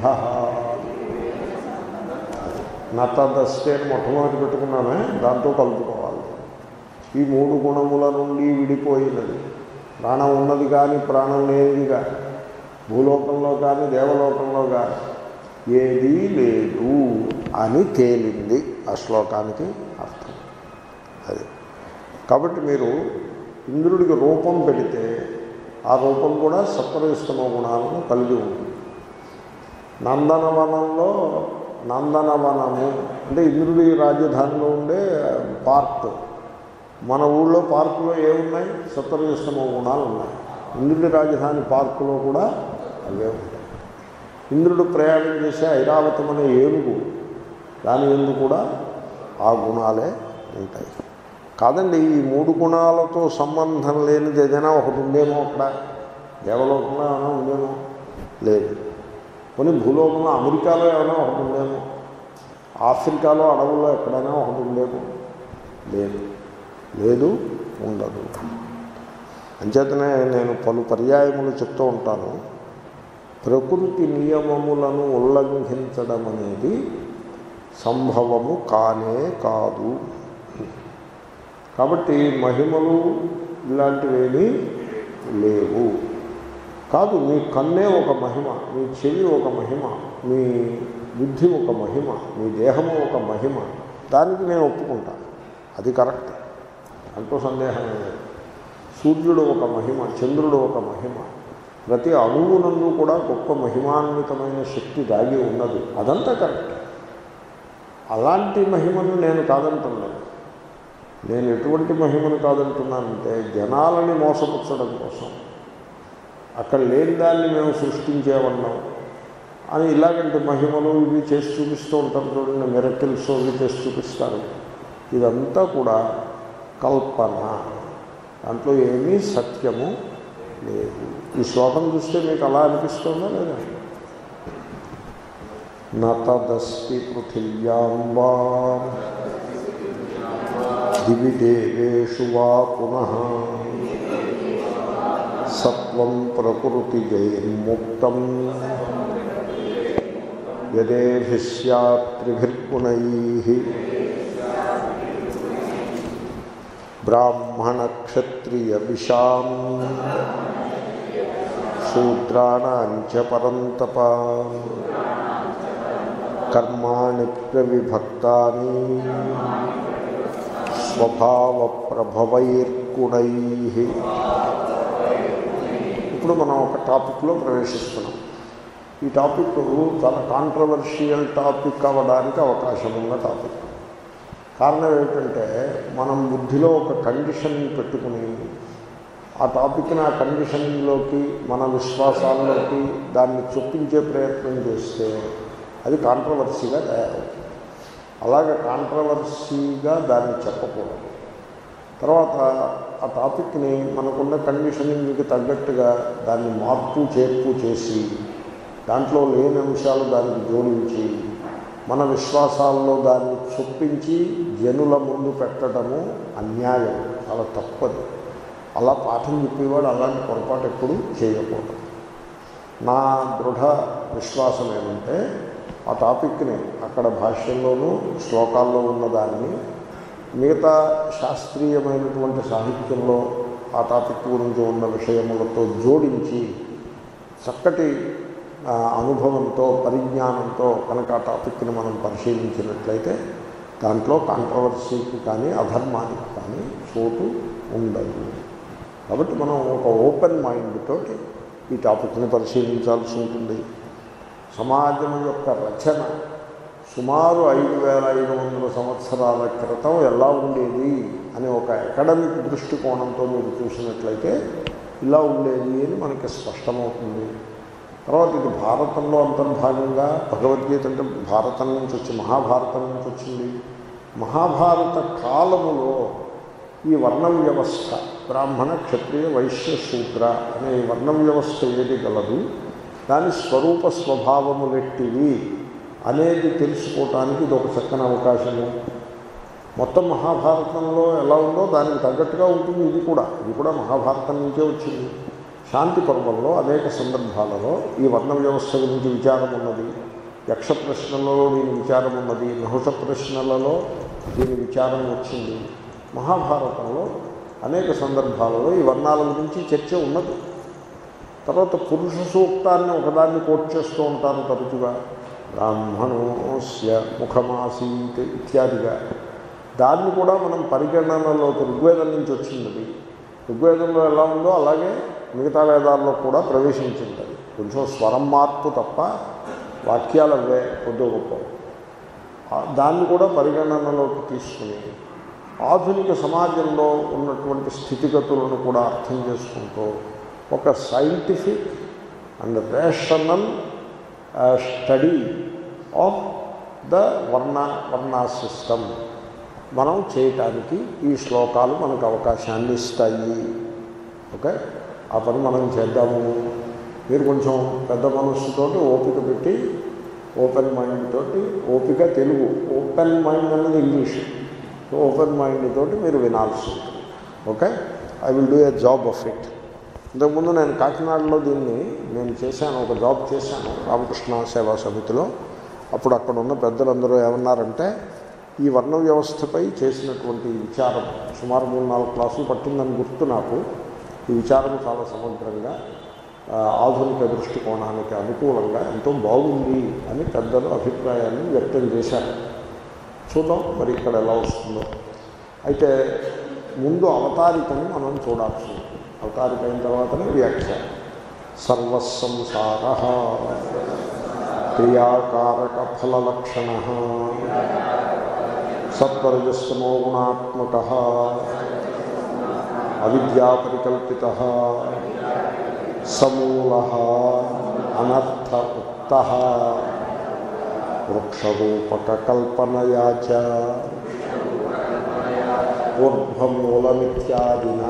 S1: నతదస్తే అని మొట్టమొదటి పెట్టుకున్నామే దాంతో కలుపుకోవాలి ఈ మూడు గుణముల నుండి విడిపోయినది ప్రాణం ఉన్నది కానీ ప్రాణం లేనిది కానీ భూలోకంలో కానీ దేవలోకంలో కానీ ఏదీ లేదు అని తేలింది ఆ శ్లోకానికి అర్థం అది కాబట్టి మీరు ఇంద్రుడికి రూపం పెడితే ఆ రూపం కూడా సత్వరవిస్తమ గుణాలను కలిగి ఉంటుంది నందనవనంలో నందనవనము అంటే ఇంద్రుడి రాజధానిలో ఉండే పార్క్ మన ఊళ్ళో పార్కులో ఏమున్నాయి సత్వరవిస్తమ గుణాలు ఉన్నాయి ఇంద్రుడి రాజధాని పార్కులో కూడా అవే ఉంటాయి ఇంద్రుడు ప్రయాణం చేసే ఐరావతం అనే ఏనుగు దాని ఎందు కూడా ఆ గుణాలే ఉంటాయి కాదండి ఈ మూడు గుణాలతో సంబంధం లేనిది ఏదైనా ఒకటి ఉందేమో అక్కడ దేవలోకంలో ఏమైనా ఉందేమో లేదు కొన్ని భూలోకంలో అమెరికాలో ఏమైనా ఒకటి ఉందేమో ఆఫ్రికాలో అడవుల్లో ఎక్కడైనా ఒకటి ఉందేమో లేదు లేదు ఉండదు అంచేతనే నేను పలు పర్యాయములు చెప్తూ ఉంటాను ప్రకృతి నియమములను ఉల్లంఘించడం అనేది సంభవము కానే కాదు కాబట్టి మహిమలు ఇలాంటివేమీ లేవు కాదు మీ కన్నే ఒక మహిమ మీ చెవి ఒక మహిమ మీ బుద్ధి ఒక మహిమ మీ దేహము ఒక మహిమ దానికి నేను ఒప్పుకుంటాను అది కరెక్ట్ అంటూ సందేహం లేదు సూర్యుడు ఒక మహిమ చంద్రుడు ఒక మహిమ ప్రతి అణువునందు కూడా గొప్ప మహిమాన్వితమైన శక్తి దాగి ఉన్నది అదంతా కరెక్ట్ అలాంటి మహిమను నేను కాదంటున్నాను నేను ఎటువంటి మహిమను కాదంటున్నానంటే జనాలని మోసపుచ్చడం కోసం అక్కడ లేని దాన్ని మేము సృష్టించేవన్నాం అని ఇలాగంటే మహిమలు ఇవి చేసి చూపిస్తూ ఉంటారు చూడండి మిరకిల్స్ ఇవి చేసి చూపిస్తారు ఇదంతా కూడా కల్పన దాంట్లో ఏమీ సత్యము లేదు ఈ శ్లోకం చూస్తే మీకు అలా అనిపిస్తుందా లేదా నతదస్తి పృథివ్యాం వా దివి దేవేషు వా పునః సత్వం ప్రకృతి జైర్ముక్తం యదేభిస్యాత్రిభిర్గుణై బ్రాహ్మణక్షత్రియ విషాం శూద్రాణాంచ పరంతప కర్మాణి ప్రవిభక్తాని స్వభావప్రభవైర్గుణై ఇప్పుడు మనం ఒక టాపిక్లో ప్రవేశిస్తున్నాం ఈ టాపిక్ చాలా కాంట్రవర్షియల్ టాపిక్ అవ్వడానికి అవకాశం ఉన్న టాపిక్ కారణం ఏమిటంటే మనం బుద్ధిలో ఒక కండిషన్ పెట్టుకుని ఆ టాపిక్ని ఆ కండిషన్లోకి మన విశ్వాసాల్లోకి దాన్ని చొప్పించే ప్రయత్నం చేస్తే అది కాంట్రవర్సీగా తయారవుతుంది అలాగే కాంట్రవర్సీగా దాన్ని చెప్పకూడదు తర్వాత ఆ టాపిక్ని మనకున్న కండిషనింగ్కి తగ్గట్టుగా దాన్ని మార్పు చేర్పు చేసి దాంట్లో లేని అంశాలు దానికి జోడించి మన విశ్వాసాల్లో దాన్ని చొప్పించి జనుల ముందు పెట్టడము అన్యాయం చాలా తప్పది అలా పాఠం చెప్పేవాడు అలాంటి పొరపాటు ఎప్పుడు చేయకూడదు నా దృఢ విశ్వాసం ఏమంటే ఆ టాపిక్ని అక్కడ భాష్యంలోనూ శ్లోకాల్లో ఉన్నదాన్ని మిగతా శాస్త్రీయమైనటువంటి సాహిత్యంలో ఆ టాపిక్ గురించి ఉన్న విషయములతో జోడించి చక్కటి ఆ, అనుభవంతో పరిజ్ఞానంతో కనుక ఆ టాపిక్ని మనం పరిశీలించినట్లయితే దాంట్లో కాంట్రవర్సీకి కానీ అధర్మానికి కానీ చోటు ఉండదు కాబట్టి మనం ఒక ఓపెన్ మైండ్ తోటి ఈ టాపిక్ని పరిశీలించాల్సి ఉంటుంది సమాజం యొక్క రచన సుమారు ఐదు వేల ఐదు వందల సంవత్సరాల క్రితం ఎలా ఉండేది అనే ఒక అకాడమిక్ దృష్టికోణంతో మీరు చూసినట్లయితే ఇలా ఉండేది అని మనకి స్పష్టమవుతుంది తర్వాత ఇది భారతంలో అంతర్భాగంగా భగవద్గీత అంటే భారతం నుంచి వచ్చి మహాభారతం నుంచి వచ్చింది మహాభారత కాలములో ఈ వర్ణ వ్యవస్థ బ్రాహ్మణ క్షత్రియ వైశ్య శూద్ర అనే ఈ వర్ణ వ్యవస్థ ఏది గలదు దాని స్వరూప స్వభావములెట్టివి అనేది తెలుసుకోవటానికి ఇది ఒక చక్కని అవకాశము మొత్తం మహాభారతంలో ఎలా ఉందో దానికి తగ్గట్టుగా ఉంటుంది ఇది కూడా ఇది కూడా మహాభారతం నుంచే వచ్చింది శాంతి పర్వంలో అనేక సందర్భాలలో ఈ వర్ణ వ్యవస్థ గురించి విచారం ఉన్నది యక్ష ప్రశ్నలలో దీని విచారం ఉన్నది నహుష ప్రశ్నలలో దీని విచారం వచ్చింది మహాభారతంలో అనేక సందర్భాలలో ఈ వర్ణాల గురించి చర్చ ఉన్నది తర్వాత పురుష సూక్తాన్ని ఒకదాన్ని కోట్ చేస్తూ ఉంటారు తరచుగా బ్రాహ్మణోస్య ముఖమాసీత్ ఇత్యాదిగా దాన్ని కూడా మనం పరిగణనలోకి ఋగ్వేదం నుంచి వచ్చింది ఋగ్వేదంలో ఎలా ఉందో అలాగే మిగతా వేదాల్లో కూడా ప్రవేశించింది అది కొంచెం స్వరం మార్పు తప్ప వాక్యాలు అవే కొద్ది గొప్ప ఆ దాన్ని కూడా పరిగణనలోకి తీసుకుని ఆధునిక సమాజంలో ఉన్నటువంటి స్థితిగతులను కూడా అర్థం చేసుకుంటూ ఒక scientific and rational study of the varna varna system మనం చేయటానికి ఈ శ్లోకాలు మనకు అవకాశాన్ని ఇస్తాయి ఓకే ఆ పని మనం చేద్దాము మీరు కొంచెం పెద్ద మనస్సుతోటి ఓపిక పెట్టి ఓపెన్ మైండ్ తోటి ఓపిక తెలుగు ఓపెన్ మైండ్ అనేది ఇంగ్లీష్ సో ఓపెన్ మైండ్ తోటి మీరు వినాల్సి ఉంటుంది okay I will do a job of it ఇంతకుముందు నేను కాకినాడలో దీన్ని నేను చేశాను ఒక జాబ్ చేశాను రామకృష్ణ సేవా సమితిలో అప్పుడు అక్కడ ఉన్న పెద్దలందరూ ఏమన్నారంటే ఈ వర్ణ వ్యవస్థపై చేసినటువంటి విచారం సుమారు మూడు నాలుగు క్లాసులు పట్టిందని గుర్తు నాకు ఈ విచారం చాలా సమగ్రంగా ఆ, ఆధునిక దృష్టికోణానికి అనుకూలంగా ఎంతో బాగుంది అని పెద్దలు అభిప్రాయాన్ని వ్యక్తం చేశారు చూద్దాం మరి ఇక్కడ ఎలా వస్తుందో అయితే ముందు అవతారికని మనం చూడాల్సి ఉంటుంది అవతారిక అయిన తర్వాతనే వ్యాఖ్యానం సర్వసంసార క్రియాకారక ఫలలక్షణ సత్వరజస్తమో గుణాత్మక అవిద్యాపరికల్పిత సమూల అనర్థ ఉక్త వృక్షరూపకల్పనయా చ ఊర్ధ్వమూలమిత్యాదినా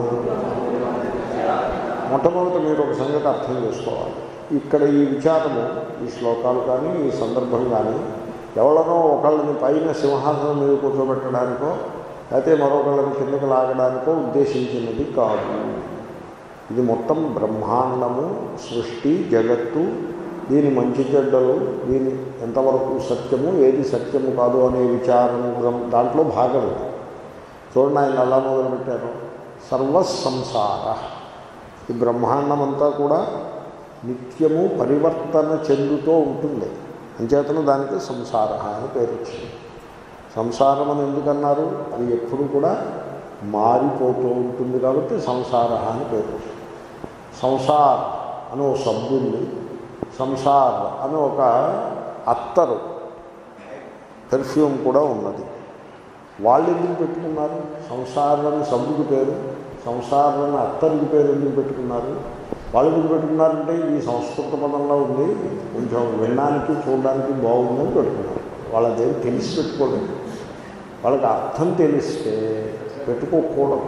S1: మొట్టమొదట మీరు ఒక సంగతి అర్థం చేసుకోవాలి ఇక్కడ ఈ విచారము ఈ శ్లోకాలు కానీ ఈ సందర్భం కానీ ఎవరినో ఒకళ్ళని పైన సింహాసనం మీద కూర్చోబెట్టడానికో లేకపోతే మరొకళ్ళని కిందకి లాగడానికో ఉద్దేశించినది కాదు ఇది మొత్తం బ్రహ్మాండము సృష్టి జగత్తు దీని మంచి చెడ్డలు దీని ఎంతవరకు సత్యము ఏది సత్యము కాదు అనే విచారం గ్రం- దాంట్లో భాగం ఇది. చూడండి ఆయన అలా మొదలుపెట్టారు సర్వసంసార ఈ బ్రహ్మాండం అంతా కూడా నిత్యము పరివర్తన చెందుతూ ఉంటుంది అంచేతన దానికి సంసార అని పేరు వచ్చింది సంసారం అని ఎందుకన్నారు అది ఎప్పుడు కూడా మారిపోతూ ఉంటుంది కాబట్టి సంసార అని పేరు వచ్చింది సంసార్ అని ఒక సబ్బు ఉంది సంసార్ అని ఒక అత్తరు పెర్ఫ్యూమ్ కూడా ఉన్నది వాళ్ళు ఎందుకు పెట్టుకున్నారు సంసారాన్ని సబ్బుకి పేరు సంసారాన్ని అత్తరికి పేరు ఎందుకు పెట్టుకున్నారు వాళ్ళు ఎందుకు పెట్టుకున్నారంటే ఈ సంస్కృత పదంలో ఉంది కొంచెం వినడానికి చూడడానికి బాగుందని పెట్టుకున్నారు వాళ్ళదేం తెలిసి పెట్టుకోలేదు వాళ్ళకి అర్థం తెలిస్తే పెట్టుకోకూడదు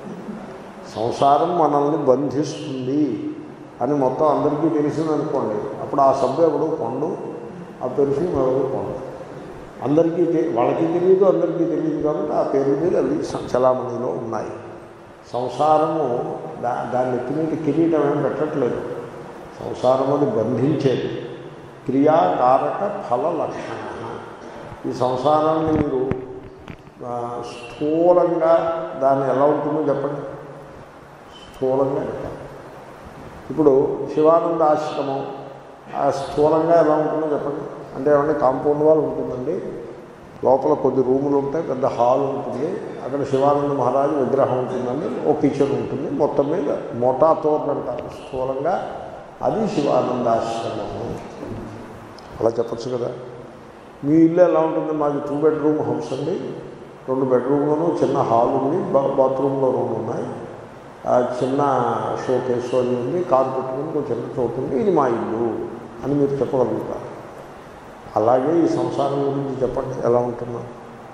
S1: సంసారం మనల్ని బంధిస్తుంది అని మొత్తం అందరికీ తెలిసింది అనుకోండి అప్పుడు ఆ సబ్బు ఎవడు కొండు ఆ పెర్ఫ్యూమ్ ఎవడు కొండు అందరికీ తె- వాళ్ళకి తెలియదు అందరికీ తెలియదు కాబట్టి ఆ పేరు మీద అవి స- చలామణిలో ఉన్నాయి సంసారము దా దాన్ని ఎత్తిమీద కిరీటం ఏం పెట్టట్లేదు సంసారం అది బంధించేది క్రియాకారక ఫల లక్షణ ఈ సంసారాన్ని మీరు ఆ, స్థూలంగా దాన్ని ఎలా ఉంటుందో చెప్పండి స్థూలంగా చెప్పండి ఇప్పుడు శివానంద ఆశ్రమం ఆ స్థూలంగా ఎలా ఉంటుందో చెప్పండి అంటే ఏమంటే కాంపౌండ్ వాల్ ఉంటుందండి లోపల కొద్ది రూములు ఉంటాయి పెద్ద హాల్ ఉంటుంది అక్కడ శివానంద మహారాజు విగ్రహం ఉంటుందండి ఓ కిచెన్ ఉంటుంది మొత్తం మీద మోటాతోర్ అంటారు స్థూలంగా అది శివానంద ఆశ్రమము అలా చెప్పచ్చు కదా మీ ఇల్లు ఎలా ఉంటుంది మాది టూ బెడ్రూమ్ హౌస్ అండి రెండు బెడ్రూమ్లోనూ చిన్న హాల్ ఉంది బా- బాత్రూంలో రూమ్ ఉన్నాయి ఆ చిన్న షో కేసు అది ఉంది కారు పెట్టుకుని ఒక చిన్న చోటు ఉంది ఇది మా ఇల్లు అని మీరు చెప్పగలుగుతారు అలాగే ఈ సంసారం గురించి చెప్పండి ఎలా ఉంటున్నా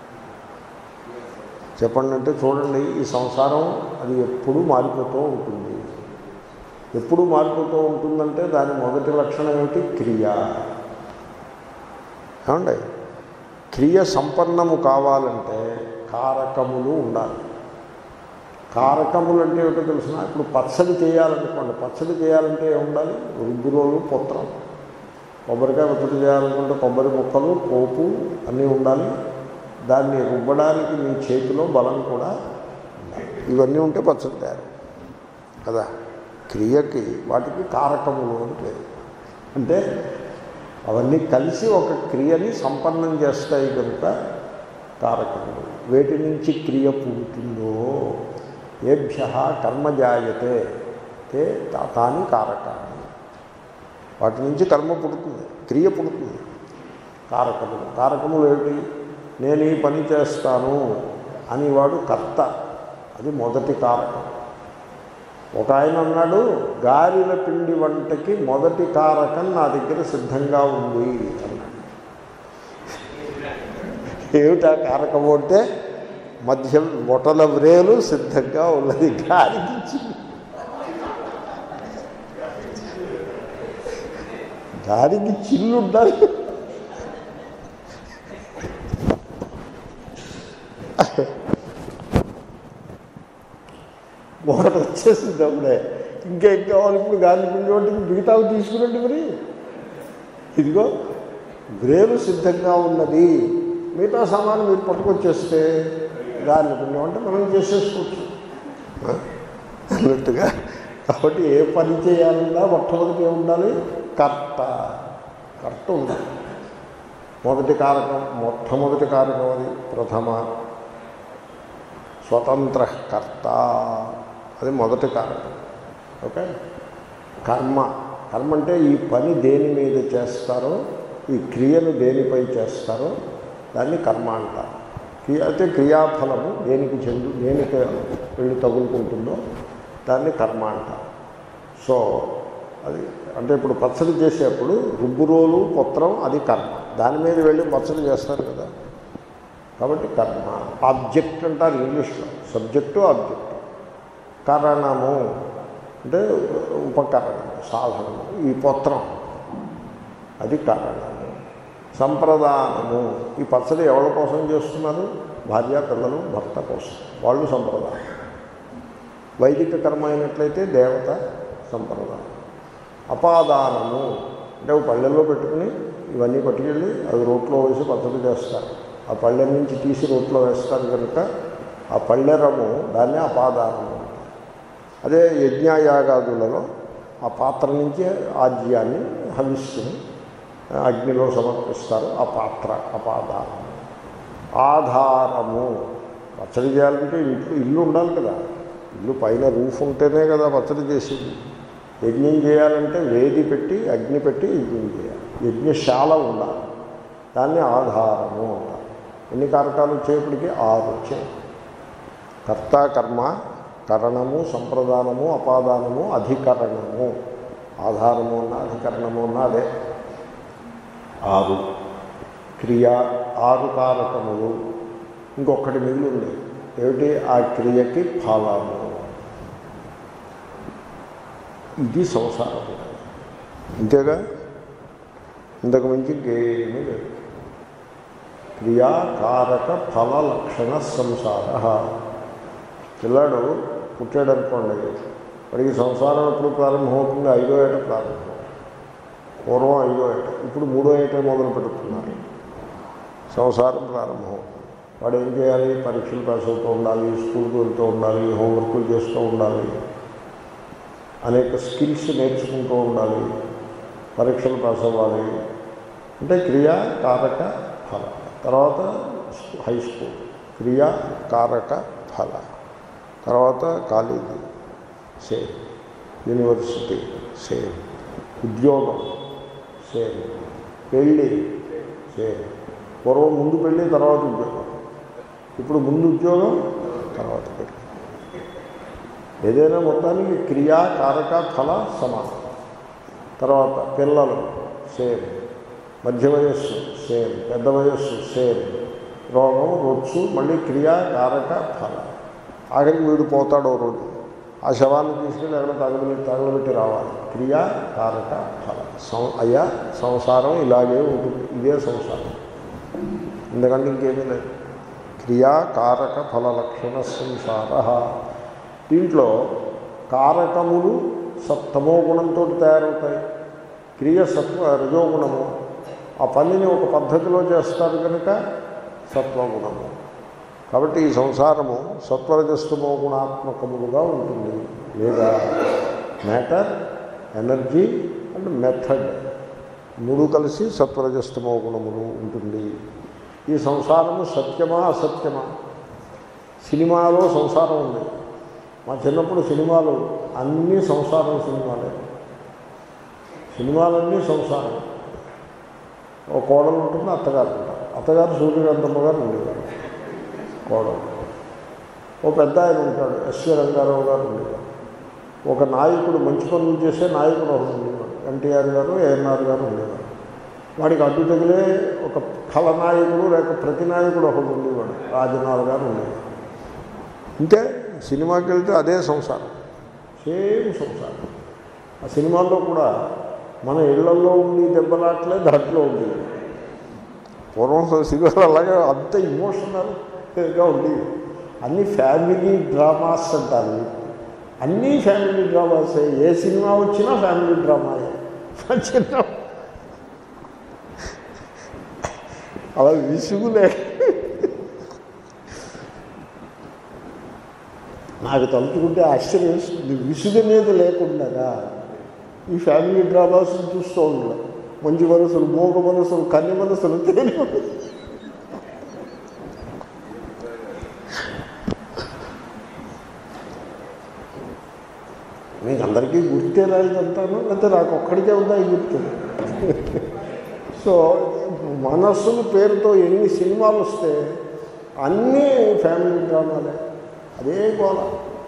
S1: చెప్పండి అంటే చూడండి ఈ సంసారం అది ఎప్పుడూ మారిపోతూ ఉంటుంది ఎప్పుడు మారిపోతూ ఉంటుందంటే దాని మొదటి లక్షణం ఏమిటి క్రియ ఏమండి క్రియ సంపన్నము కావాలంటే కారకములు ఉండాలి కారకములు అంటే ఏమిటో తెలిసిన ఇప్పుడు పచ్చడి చేయాలనుకోండి పచ్చడి చేయాలంటే ఏం ఉండాలి రుబ్బురోలు పుత్రం కొబ్బరికాయ పచ్చడి చేయాలనుకుంటే కొబ్బరి ముక్కలు పోపు అన్నీ ఉండాలి దాన్ని రుబ్బడానికి మీ చేతిలో బలం కూడా ఉండాలి ఇవన్నీ ఉంటే పచ్చడి తయారు కదా క్రియకి వాటికి కారకములు అని పేరు అంటే అవన్నీ కలిసి ఒక క్రియని సంపన్నం చేస్తాయి కనుక కారకములు వేటి నుంచి క్రియ పుడుతుందో ఏభ్య కర్మ జాయతే తే తా- తాని కారకాన్ని వాటి నుంచి కర్మ పుడుతుంది క్రియ పుడుతుంది కారకములు కారకములు ఏమిటి నేను ఈ పని చేస్తాను అని వాడు కర్త అది మొదటి కారకం ఒక ఆయన అన్నాడు గారెల పిండి వంటకి మొదటి కారకం నా దగ్గర సిద్ధంగా ఉంది అన్నాడు ఏమిటా కారకం అంటే మధ్య బొటల వ్రేలు సిద్ధంగా ఉన్నది గారికి చిల్లు గారికి చిల్లు ఉండాలి ఒకటి వచ్చేసింది అప్పుడే ఇంకా ఏం కావాలి ఇప్పుడు గాలి పిండి వంటికి మిగతావి తీసుకురండి మరి ఇదిగో గ్రేలు సిద్ధంగా ఉన్నది మిగతా సామాను మీరు పట్టుకొచ్చేస్తే గాలి పిండి వంట మనం చేసేసుకోవచ్చు ఆ? అన్నట్టుగా కాబట్టి ఏ పని చేయాలన్నా మొట్టమొదటి ఏం ఉండాలి కర్త కర్త ఉండాలి మొదటి కారకం మొట్టమొదటి కారకం అది ప్రథమ స్వతంత్ర కర్త అది మొదటి కారణం ఓకే కర్మ కర్మ అంటే ఈ పని దేని మీద చేస్తారో ఈ క్రియను దేనిపై చేస్తారో దాన్ని కర్మ అంటారు క్రియ అయితే క్రియాఫలము దేనికి చెందు దేనికి వెళ్ళి తగులుకుంటుందో దాన్ని కర్మ అంటారు సో అది అంటే ఇప్పుడు పచ్చడి చేసేప్పుడు రుబ్బురోలు పత్రం అది కర్మ దాని మీద వెళ్ళి పచ్చడి చేస్తారు కదా కాబట్టి కర్మ ఆబ్జెక్ట్ అంటారు ఇంగ్లీష్లో సబ్జెక్టు ఆబ్జెక్ట్ కారణము అంటే ఉపకరణము సాధనము ఈ పత్రం అది కారణము సంప్రదానము ఈ పచ్చడి ఎవరి కోసం చేస్తున్నారు భార్య పిల్లలు భర్త కోసం వాళ్ళు సంప్రదానం వైదిక కర్మ అయినట్లయితే దేవత సంప్రదానం అపాదానము అంటే ఒక పళ్ళెల్లో పెట్టుకుని ఇవన్నీ పట్టుకెళ్ళి అవి రోట్లో వేసి పచ్చడి చేస్తారు ఆ పళ్ళెం నుంచి తీసి రోట్లో వేస్తారు కనుక ఆ పళ్ళెరము దాన్నే అపాదానము అంటారు. అదే యజ్ఞయాగాదులలో ఆ పాత్ర నుంచి ఆజ్యాన్ని హవిస్సుని అగ్నిలో సమర్పిస్తారు ఆ పాత్ర అపాదానము ఆధారము పచ్చడి చేయాలంటే ఇంట్లో ఇల్లు ఉండాలి కదా ఇల్లు పైన రూఫ్ ఉంటేనే కదా పచ్చడి చేసేది యజ్ఞం చేయాలంటే వేది పెట్టి అగ్ని పెట్టి యజ్ఞం చేయాలి యజ్ఞశాల ఉండాలి దాన్ని ఆధారము అంటారు ఎన్ని కారకాలు వచ్చేప్పటికీ ఆరు వచ్చాయి కర్త కర్మ కరణము సంప్రదానము అపాదానము అధికరణము ఆధారము ఉన్న అధికరణము ఉన్న అదే ఆరు క్రియ ఆరు కారకములు ఇంకొకటి మిగిలి ఉంది ఏమిటి ఆ క్రియకి ఫలము ఇది సంసారం అంతేగా ఇంతకు మించి ఇంకేమీ లేదు క్రియాకారక ఫల లక్షణ సంసార పిల్లాడు పుట్టాడు అనుకోండి వాడికి సంసారం ఎప్పుడు ప్రారంభమవుతుంది ఐదో ఏట ప్రారంభం పూర్వం ఐదో ఏట ఇప్పుడు మూడో ఏట మొదలు పెడుతున్నారు సంసారం ప్రారంభమవుతుంది వాడు ఏం చేయాలి పరీక్షలు పాస్ అవుతూ ఉండాలి స్కూల్కి వెళ్తూ ఉండాలి హోంవర్క్లు చేస్తూ ఉండాలి అనేక స్కిల్స్ నేర్చుకుంటూ ఉండాలి పరీక్షలు పాస్ అవ్వాలి అంటే క్రియా కారక ఫల తర్వాత హై స్కూల్ క్రియా కారక ఫల తర్వాత కాలేజీ సేమ్ యూనివర్సిటీ సేమ్ ఉద్యోగం సేమ్ పెళ్ళి సేమ్ పూర్వం ముందు పెళ్ళి తర్వాత ఉద్యోగం ఇప్పుడు ముందు ఉద్యోగం తర్వాత పెళ్ళి ఏదైనా మొత్తానికి క్రియా కారక ఫల సమానం తర్వాత పిల్లలు సేమ్ మధ్య వయస్సు సేమ్ పెద్ద వయస్సు సేమ్ రోగం రొచ్చు మళ్ళీ క్రియా కారక ఫల ఆఖరికి వీడు పోతాడో రోజు ఆ శవాన్ని తీసుకెళ్ళి ఎక్కడ తగలబెట్టి తగలబెట్టి రావాలి క్రియా కారక ఫల సం అయ్యా సంసారం ఇలాగే ఉంటుంది ఇదే సంసారం ఎందుకంటే ఇంకేమీ లేదు క్రియా కారక ఫల లక్షణ సంసార దీంట్లో కారకములు సప్తమో గుణంతో తయారవుతాయి క్రియ సత్వ రజోగుణము ఆ పనిని ఒక పద్ధతిలో చేస్తారు కనుక సత్వగుణము కాబట్టి ఈ సంసారము సత్వరజస్తమో గుణాత్మకములుగా ఉంటుంది లేదా మ్యాటర్ ఎనర్జీ అండ్ మెథడ్ మూడు కలిసి సత్వరజస్తమో గుణములు ఉంటుంది ఈ సంసారము సత్యమా అసత్యమా సినిమాలో సంసారం ఉంది మా చిన్నప్పుడు సినిమాలు అన్నీ సంసారం సినిమాలే సినిమాలన్నీ సంసారం ఒక కోడలు ఉంటుంది అత్తగారు ఉంటారు అత్తగారు సూర్యకాంతమ్మ గారు ఉండేవారు కోడలు ఓ పెద్ద ఆయన ఉంటాడు ఎస్వి రంగారావు గారు ఉండేవారు ఒక నాయకుడు మంచి పనులు చేసే నాయకుడు ఒకడు ఉండేవాడు ఎన్టీఆర్ గారు ఏఎన్ఆర్ గారు ఉండేవారు వాడికి అడ్డు తగిలే ఒక కళనాయకుడు లేక ప్రతినాయకుడు ఒకడు ఉండేవాడు రాజనాథ్ గారు ఉండేవాడు ఇంతే సినిమాకి వెళ్తే అదే సంసారం సేమ్ సంసారం ఆ సినిమాల్లో కూడా మన ఇళ్లలో ఉండి దెబ్బలాట్లే దాంట్లో ఉంది పూర్వం సినిమాలు అలాగే అంత ఇమోషనల్గా ఉంది అన్ని ఫ్యామిలీ డ్రామాస్ అంటారు అన్నీ ఫ్యామిలీ డ్రామాసే ఏ సినిమా వచ్చినా ఫ్యామిలీ డ్రామాయే చిన్న అలా విసుగులే నాకు తలుచుకుంటే ఆశ్చర్యం వేస్తుంది విసుగు అనేది లేకుండా ఈ ఫ్యామిలీ డ్రామాస్ చూస్తూ ఉండడం మంచి మనసులు మోగ మనసులు కన్య మనసులు తేలి మనసులు. మీకు అందరికీ గుర్తేలా ఇదంతాను లేకపోతే నాకు ఒక్కడికే ఉందా ఈ గుర్తు సో మనస్సులు పేరుతో ఎన్ని సినిమాలు వస్తే అన్నీ ఫ్యామిలీ డ్రామాలే అదే గోళ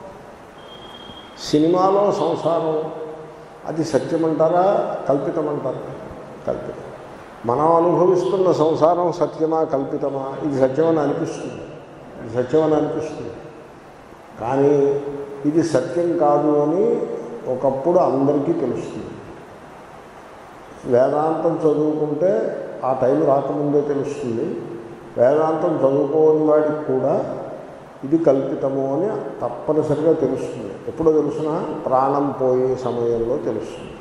S1: సినిమాలో సంసారం అది సత్యమంటారా కల్పితమంటారా కల్పితం మనం అనుభవిస్తున్న సంసారం సత్యమా కల్పితమా ఇది సత్యమని అనిపిస్తుంది ఇది సత్యమని అనిపిస్తుంది కానీ ఇది సత్యం కాదు అని ఒకప్పుడు అందరికీ తెలుస్తుంది వేదాంతం చదువుకుంటే ఆ టైం రాకముందే తెలుస్తుంది వేదాంతం చదువుకోని వాడికి కూడా ఇది కల్పితము అని తప్పనిసరిగా తెలుస్తుంది ఎప్పుడో తెలుసిన ప్రాణం పోయే సమయంలో తెలుస్తుంది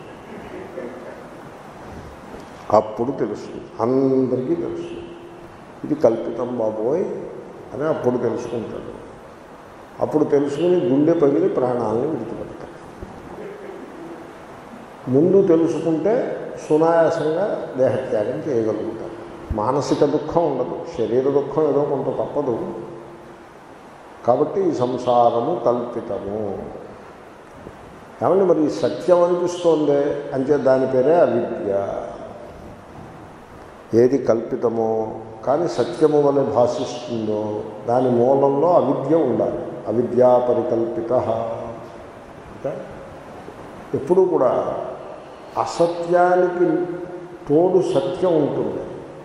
S1: అప్పుడు తెలుస్తుంది అందరికీ తెలుస్తుంది ఇది కల్పితం బాబోయ్ అని అప్పుడు తెలుసుకుంటాడు అప్పుడు తెలుసుకుని గుండె పగిలి ప్రాణాలను విడిచిపెడతాడు ముందు తెలుసుకుంటే సునాయాసంగా దేహత్యాగం చేయగలుగుతారు మానసిక దుఃఖం ఉండదు శరీర దుఃఖం ఏదో కొంత తప్పదు కాబట్టి ఈ సంసారము కల్పితము ఏమండి మరి ఈ సత్యం అనిపిస్తోందే అంటే దాని పేరే అవిద్య ఏది కల్పితమో కానీ సత్యము వలె భాషిస్తుందో దాని మూలంలో అవిద్య ఉండాలి అవిద్యా పరికల్పిత అంటే ఎప్పుడు కూడా అసత్యానికి తోడు సత్యం ఉంటుంది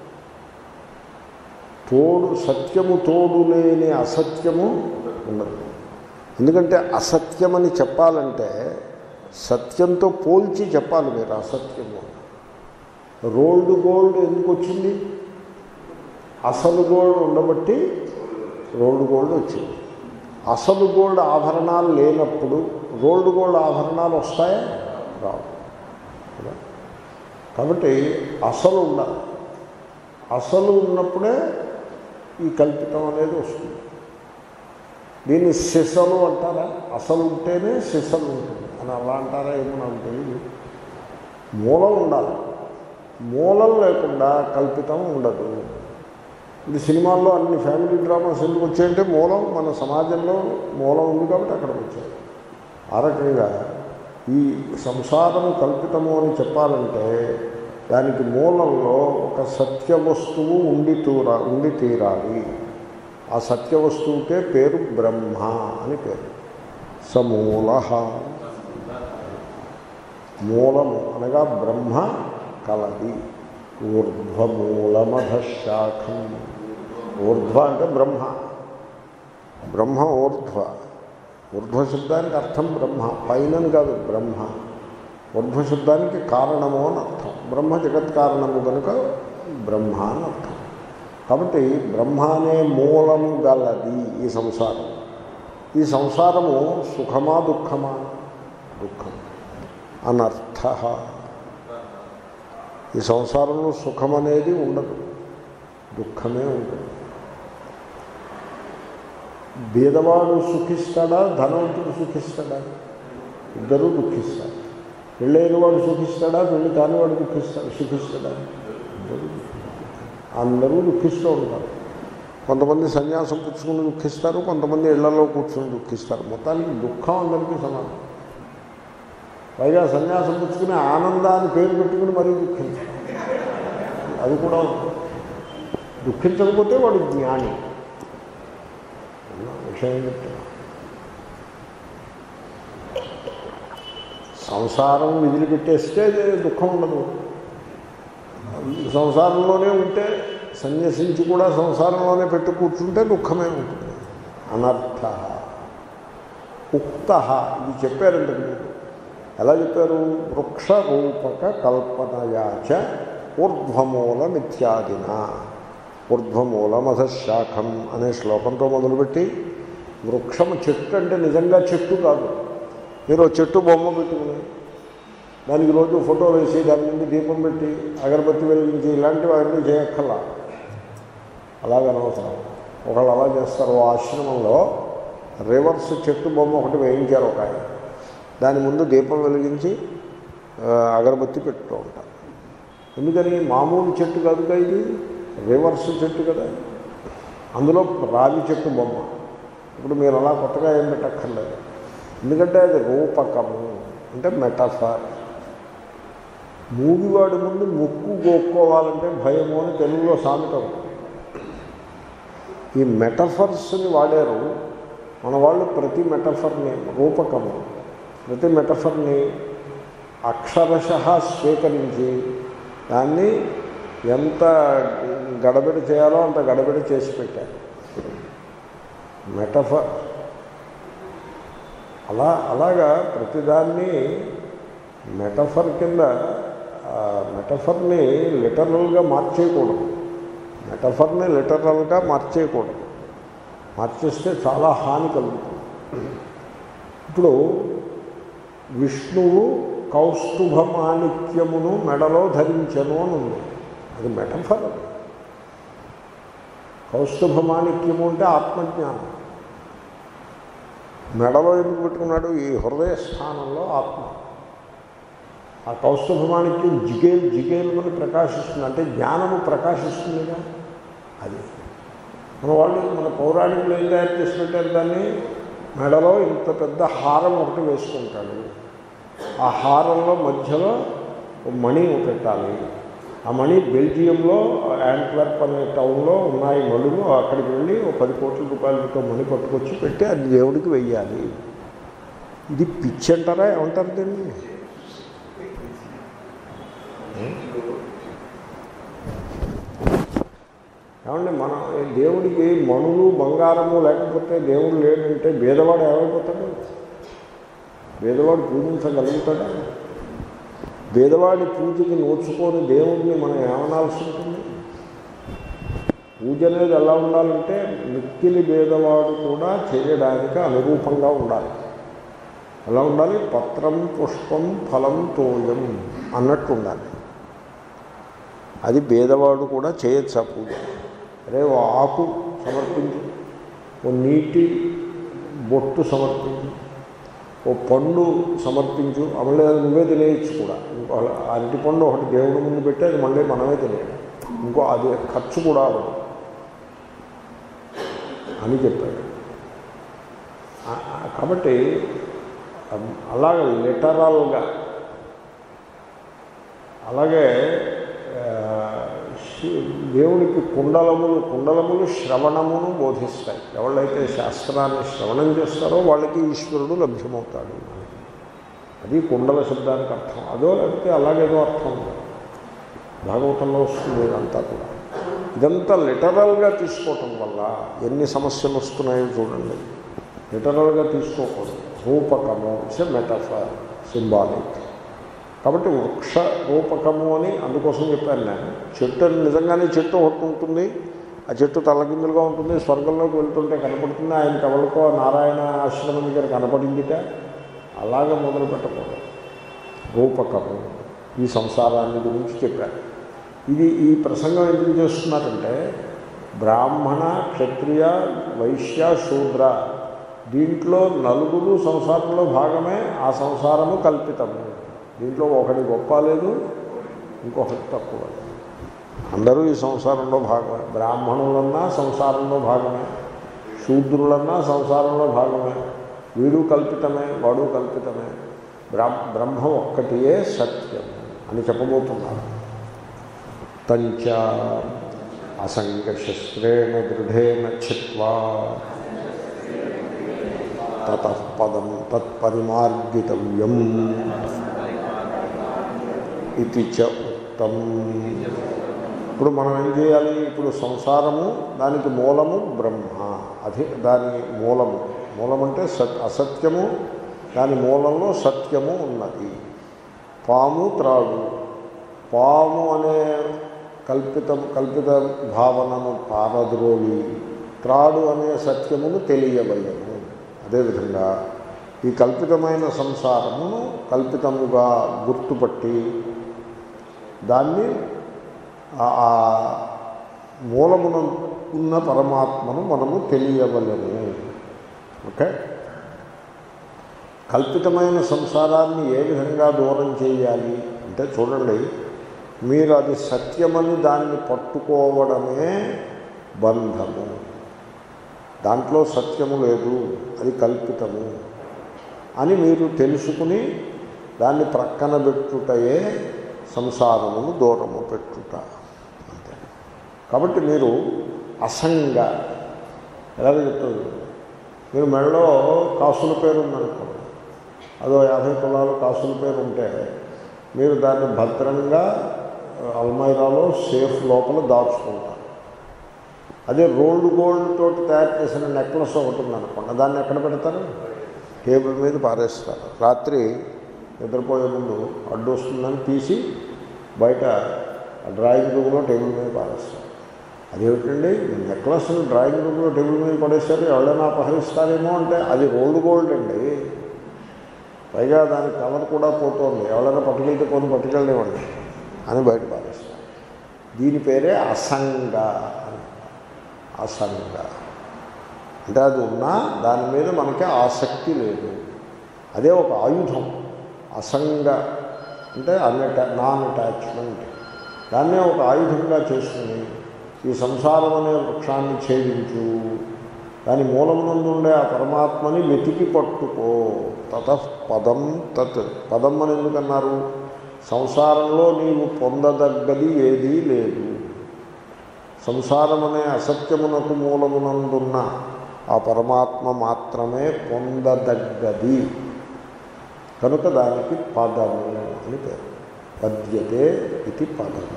S1: తోడు సత్యము తోడు లేని అసత్యము ఉండదు ఎందుకంటే అసత్యమని చెప్పాలంటే సత్యంతో పోల్చి చెప్పాలి మీరు అసత్యము రోల్డ్ గోల్డ్ ఎందుకు వచ్చింది అసలు గోల్డ్ ఉండబట్టి రోల్డ్ గోల్డ్ వచ్చింది అసలు గోల్డ్ ఆభరణాలు లేనప్పుడు రోల్డ్ గోల్డ్ ఆభరణాలు వస్తాయా రావు కదా? కాబట్టి అసలు ఉండాలి అసలు ఉన్నప్పుడే ఈ కల్పితం అనేది వస్తుంది దీన్ని సిసలు అంటారా అసలు ఉంటేనే సిసలు ఉంటుంది అని అలా అంటారా ఏమో నాకు తెలియదు మూలం ఉండాలి మూలం లేకుండా కల్పితం ఉండదు ఇది సినిమాల్లో అన్ని ఫ్యామిలీ డ్రామాస్ ఎందుకు వచ్చాయంటే మూలం మన సమాజంలో మూలం ఉంది కాబట్టి అక్కడికి వచ్చాయి ఆ రకంగా ఈ సంసారము కల్పితము అని చెప్పాలంటే దానికి మూలంలో ఒక సత్య వస్తువు ఉండి తూరా ఉండి తీరాలి ఆ సత్య వస్తువుకే పేరు బ్రహ్మ అని పేరు సమూల మూలము అనగా బ్రహ్మ కలది ఊర్ధ్వమూలమధ శాఖం ఊర్ధ్వ అంటే బ్రహ్మ బ్రహ్మ ఊర్ధ్వ ఊర్ధ్వ శబ్దానికి అర్థం బ్రహ్మ పైనని కాదు బ్రహ్మ ఊర్ధ్వ శబ్దానికి కారణము అని అర్థం బ్రహ్మ జగత్ కారణము కనుక బ్రహ్మ అని అర్థం కాబట్టి బ్రహ్మ అనే మూలము గలది ఈ సంసారం ఈ సంసారము సుఖమా దుఃఖమా దుఃఖం అనర్థ ఈ సంసారంలో సుఖం అనేది ఉండదు దుఃఖమే ఉంటుంది బీదవాడు సుఖిస్తాడా ధనవంతుడు సుఖిస్తాడా ఇద్దరూ దుఃఖిస్తారు పెళ్ళైన వాడు సుఖిస్తాడా పెళ్ళి కాని వాడు దుఃఖిస్తాడు సుఖిస్తాడా ఇద్దరూ దుఃఖిస్తారు. అందరూ దుఃఖిస్తూ ఉంటారు కొంతమంది సన్యాసం పుచ్చుకుని దుఃఖిస్తారు కొంతమంది ఇళ్లలో కూర్చుని దుఃఖిస్తారు మొత్తానికి దుఃఖం అందరికీ సమానం పైగా సన్యాసం పుచ్చుకుని ఆనందాన్ని పేరు పెట్టుకుని మరీ దుఃఖించారు అది కూడా ఉంది. దుఃఖించకపోతే వాడు జ్ఞాని విషయం చెప్తున్నా సంసారం విదిలిపెట్టేస్తే దుఃఖం ఉండదు సంసారంలోనే ఉంటే సన్యసించి కూడా సంసారంలోనే పెట్టి కూర్చుంటే దుఃఖమే ఉంటుంది అనర్థ ఉక్త ఇది చెప్పారు ఇంతకు ముందు ఎలా చెప్పారు వృక్ష రూపక కల్పనయాచ ఊర్ధ్వమూలమిత్యాదిన ఊర్ధ్వమూలమధశాఖం అనే శ్లోకంతో మొదలుపెట్టి వృక్షము చెట్టు అంటే నిజంగా చెట్టు కాదు మీరు ఓ చెట్టు బొమ్మ పెట్టుకుని దానికి రోజు ఫోటో వేసి దాని నుండి దీపం పెట్టి అగరబత్తి వెలిగించి ఇలాంటివి అవన్నీ చేయక్కర్లా అలాగనవసరం ఒకళ్ళు అలా చేస్తారు ఓ ఆశ్రమంలో రివర్స్ చెట్టు బొమ్మ ఒకటి వేయించారు ఒక ఆయన దాని ముందు దీపం వెలిగించి ఆ, అగరబత్తి పెట్టుతూ ఉంటారు ఎందుకని మామూలు చెట్టు కాదుగా ఇది రివర్స్ చెట్టు కదా అందులో రావి చెట్టు బొమ్మ ఇప్పుడు మీరు అలా కొత్తగా ఏం పెట్టక్కర్లేదు ఎందుకంటే అది రూపకము అంటే మెటఫర్ మూగివాడి ముందు ముక్కు గోక్కోవాలంటే భయము అని తెలుగులో సామెత ఉంది. ఈ మెటఫర్స్ని వాడారు మన వాళ్ళు ప్రతి మెటఫర్ని రూపకము ప్రతి మెటఫర్ని అక్షరశ స్వీకరించి దాన్ని ఎంత గడబిడ చేయాలో అంత గడబిడ చేసి పెట్టారు మెటఫర్ అలా అలాగా ప్రతిదాన్ని మెటఫర్ కింద ఆ మెటఫర్ని లిటరల్గా మార్చేయకూడదు మెటఫర్ని లిటరల్గా మార్చేయకూడదు మార్చేస్తే చాలా హాని కలుగుతుంది ఇప్పుడు విష్ణువు కౌస్తుభ మాణిక్యమును మెడలో ధరించను అని ఉంది అది మెటఫర్ అది కౌస్తుభ మాణిక్యము అంటే ఆత్మజ్ఞానం మెడలో ఎందుకు పెట్టుకున్నాడు ఈ హృదయ స్థానంలో ఆత్మ ఆ కౌస్తుభ మాణిక్యం జిగేలు జిగేలుమని ప్రకాశిస్తుంది అంటే జ్ఞానము ప్రకాశిస్తుందిగా అది మన వాళ్ళు మన పౌరాణికులు ఏం తయారు చేసి పెట్టారు దాన్ని మెడలో ఇంత పెద్ద హారం ఒకటి వేసుకుంటాడు ఆ హారంలో మధ్యలో ఓ మణి పెట్టాలి ఆ మణి బెల్జియంలో యాంట్వర్ప్ అనే టౌన్లో ఉన్నాయి మణులు అక్కడికి వెళ్ళి ఓ పది కోట్ల రూపాయలతో మణి పట్టుకొచ్చి పెట్టి అది దేవుడికి వెయ్యాలి ఇది పిచ్చి అంటారా ఏమంటారు దీన్ని ఏమండి మన దేవుడికి మణులు బంగారము లేకపోతే దేవుడు లేడంటే భేదవాడు ఏమైపోతాడు భేదవాడు పూజించగలుగుతాడా భేదవాడి పూజకి నోచుకొని దేవుడిని మనం ఏమనాల్సి ఉంటుంది పూజ అనేది ఎలా ఉండాలంటే మిక్కిలి భేదవాడు కూడా చేయడానికి అనురూపంగా ఉండాలి ఎలా ఉండాలి పత్రం పుష్పం ఫలం తోయం అన్నట్టు ఉండాలి అది భేదవాడు కూడా చేయొచ్చు ఆ పూజ అరే ఓ ఆకు సమర్పించు ఓ నీటి బొట్టు సమర్పించు ఓ పండు సమర్పించు అమలు అది నువ్వే తినేయచ్చు కూడా ఇంకో అరటి పండు ఒకటి దేవుడి ముందు పెట్టి అది మళ్ళీ మనమే తినేయాలి ఇంకో అది ఖర్చు కూడా అవ్వదు అని చెప్పాడు ఆ- ఆ- కాబట్టి అం- అలాగే లిటరల్గా అలాగే ఆ, శి- దేవునికి కుండలములు కుండలములు శ్రవణమును బోధిస్తాయి ఎవళ్ళైతే శాస్త్రాన్ని శ్రవణం చేస్తారో వాళ్ళకి ఈశ్వరుడు లభ్యమవుతాడు అది కుండల శబ్దానికి అర్థం అదో లేకపోతే అలాగేదో అర్థం ఉంది భాగవతంలో వస్తుంది ఇదంతా కూడా ఇదంతా లిటరల్గా తీసుకోవటం వల్ల ఎన్ని సమస్యలు వస్తున్నాయో చూడండి లిటరల్గా తీసుకోకూడదు రూపకము ఇట్స్ మెటఫర్ సింబాలిక్ కాబట్టి వృక్ష రూపకము అని అందుకోసం చెప్పాను నేను చెట్టు అని నిజంగానే చెట్టు ఒకటి ఉంటుంది ఆ చెట్టు తలకిందులుగా ఉంటుంది స్వర్గంలోకి వెళ్తుంటే కనపడుతుంది ఆయన ఎవరికో నారాయణ ఆశ్రమం దగ్గర కనపడిందిట అలాగే మొదలు పెట్టకూడదు రూపకము ఈ సంసారాన్ని గురించి చెప్పారు ఇది ఈ ప్రసంగం ఎందుకు చేస్తున్నారంటే బ్రాహ్మణ క్షత్రియ వైశ్య శూద్ర దీంట్లో నలుగురు సంసారంలో భాగమే ఆ సంసారము కల్పితము దీంట్లో ఒకటి గొప్ప లేదు ఇంకొకటి తక్కువ లేదు అందరూ ఈ సంసారంలో భాగమే బ్రాహ్మణులన్నా సంసారంలో భాగమే శూద్రులన్నా సంసారంలో భాగమే వీడు కల్పితమే వాడు కల్పితమే బ్రహ్మ బ్రహ్మ ఒక్కటియే సత్యం అని చెప్పబోతున్నారు తంచ అసంగశస్త్రేణ దృఢేన చిత్వా తతపదం తత్పరిమార్గితవ్యం ఇది చ ఉక్తం ఇప్పుడు మనం ఏం చేయాలి ఇప్పుడు సంసారము దానికి మూలము బ్రహ్మ అది దాని మూలము మూలం అంటే సత్ అసత్యము దాని మూలంలో సత్యము ఉన్నది పాము త్రాడు పాము అనే కల్పిత కల్పిత భావనను పారద్రోలి త్రాడు అనే సత్యమును తెలియవలను అదేవిధంగా ఈ కల్పితమైన సంసారమును కల్పితముగా గుర్తుపట్టి దాన్ని ఆ- ఆ మూలమున ఉన్న పరమాత్మను మనము తెలియవలెను ఓకే కల్పితమైన సంసారాన్ని ఏ విధంగా దూరం చేయాలి అంటే చూడండి మీరు అది సత్యమని దాన్ని పట్టుకోవడమే బంధము దాంట్లో సత్యము లేదు అది కల్పితము అని మీరు తెలుసుకుని దాన్ని ప్రక్కన పెట్టుటయే సంసారమును దూరము పెట్టుట అంతే కాబట్టి మీరు అసంగ ఎలాగ చెప్తుంది మీరు మెడలో కాసుల పేరు ఉందనుకోండి అదో యాభై కులాలు కాసుల పేరు ఉంటే మీరు దాన్ని భద్రంగా అల్మైరాలో సేఫ్ లోపల దాచుకుంటారు అదే రోల్డ్ గోల్డ్ తోటి తయారు చేసిన నెక్లెస్ ఒకటి ఉందనుకోండి దాన్ని ఎక్కడ పెడతారు టేబుల్ మీద పారేస్తారు రాత్రి నిద్రపోయే ముందు అడ్డు వస్తుందని తీసి బయట ఆ డ్రాయింగ్ రూమ్లో టేబుల్ మీద పారేస్తారు అదేమిటండి నెక్లెస్ డ్రాయింగ్ రూమ్లో టేబుల్ మీద పడేస్తారు ఎవరైనా అపహరిస్తారేమో అంటే అది రోల్డ్ గోల్డ్ అండి పైగా దాని కలర్ కూడా పోతుంది ఎవరైనా పట్టుకెళ్తే కొన్ని పట్టుకెళ్ళనివ్వండి అని బయట పారేస్తారు దీని పేరే అసంగ అని అసంగ అంటే అది ఉన్నా దాని మీద మనకి ఆసక్తి లేదు అదే ఒక ఆయుధం అసంగ అంటే అన్అటా నాన్ అటాచ్మెంట్ దాన్నే ఒక ఆయుధంగా చేసుకుని ఈ సంసారం అనే వృక్షాన్ని ఛేదించు దాని మూలమునందు ఉండే ఆ పరమాత్మని వెతికి పట్టుకో తత పదం తత్ పదం అని ఎందుకన్నారు సంసారంలో నీవు పొందదగ్గది ఏదీ లేదు సంసారం అనే అసత్యమునకు మూలమునందున్న ఆ పరమాత్మ మాత్రమే పొందదగ్గది కనుక దానికి పదము అని పేరు పద్యతే ఇది పదము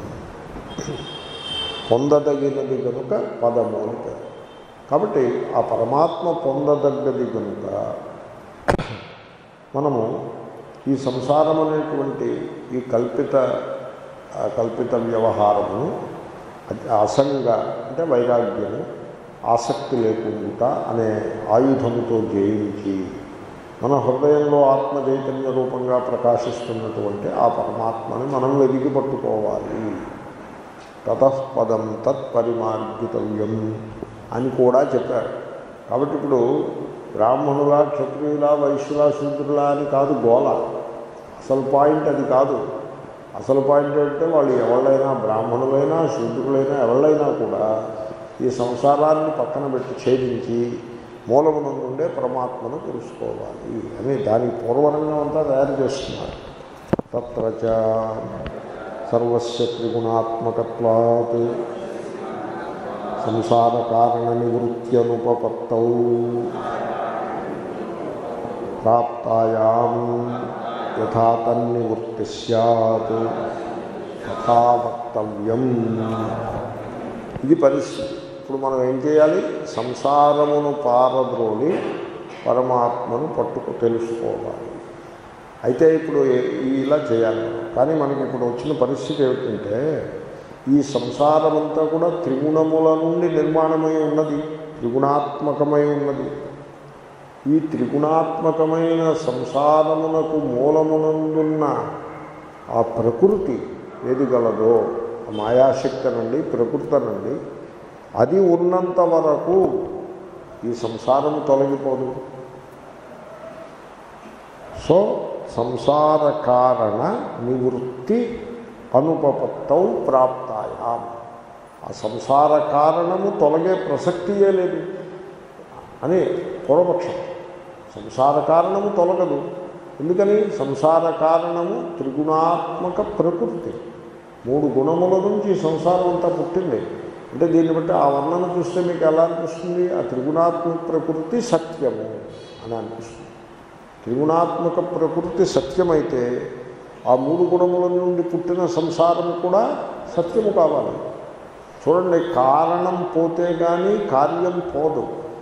S1: పొందదగినది కనుక పదము అని పేరు కాబట్టి ఆ పరమాత్మ పొందదగ్గది కనుక మనము ఈ సంసారం అనేటువంటి ఈ కల్పిత ఆ కల్పిత వ్యవహారమును అది అసంగ అంటే వైరాగ్యము ఆసక్తి లేకుండా అనే ఆయుధముతో జయించి మన హృదయంలో ఆత్మ చైతన్య రూపంగా ప్రకాశిస్తున్నటువంటి ఆ పరమాత్మని మనం వెదికి పట్టుకోవాలి తతఃపదం తత్పరిమార్గితవ్యం అని కూడా చెప్పారు కాబట్టి ఇప్పుడు బ్రాహ్మణుల క్షత్రియుల వైశ్యుల శూద్రుల అని కాదు గోల అసలు పాయింట్ అది కాదు అసలు పాయింట్ ఏంటంటే వాళ్ళు ఎవళ్ళైనా బ్రాహ్మణులైనా శూద్రులైనా ఎవళ్ళైనా కూడా ఈ సంసారాన్ని పక్కన పెట్టి ఛేదించి మూలమునందుండే పరమాత్మను తెలుసుకోవాలి అని దానికి పూర్వరంగం అంతా తయారు చేస్తున్నారు తత్ర సర్వస్య త్రిగుణాత్మకత్వాత్ సంసార కారణ నివృత్త్యనుపపత్తౌ ప్రాప్తాయాం యథా తన్నివృత్తి సత్ తథా వక్తవ్యం ఇది పరిస్థితి ఇప్పుడు మనం ఏం చేయాలి సంసారమును పారద్రోలి పరమాత్మను పట్టుకు తెలుసుకోవాలి అయితే ఇప్పుడు ఏ- ఇలా చేయాలి మనం. కానీ మనకి ఇప్పుడు వచ్చిన పరిస్థితి ఏమిటంటే ఈ సంసారమంతా కూడా త్రిగుణముల నుండి నిర్మాణమై ఉన్నది త్రిగుణాత్మకమై ఉన్నది ఈ త్రిగుణాత్మకమైన సంసారమునకు మూలమునందున్న ఆ ప్రకృతి ఏది గలదో ఆ మాయాశక్తి నుండి ప్రకృతి నుండి అది ఉన్నంత వరకు ఈ సంసారము తొలగిపోదు సో సంసార కారణ నివృత్తి అనుపపత్తౌ ప్రాప్తాయాం ఆ సంసార కారణము తొలగే ప్రసక్తియే లేదు అని పూర్వపక్షం సంసార కారణము తొలగదు ఎందుకని సంసార కారణము త్రిగుణాత్మక ప్రకృతి మూడు గుణముల నుంచి ఈ సంసారం అంతా పుట్టింది అంటే దీన్ని బట్టి ఆ వర్ణన చూస్తే మీకు ఎలా అనిపిస్తుంది ఆ త్రిగుణాత్మక ప్రకృతి సత్యము అని అనిపిస్తుంది త్రిగుణాత్మక ప్రకృతి సత్యమైతే ఆ మూడు గుణముల నుండి పుట్టిన సంసారం కూడా సత్యము కావాలి చూడండి కారణం పోతే కానీ కార్యం పోదు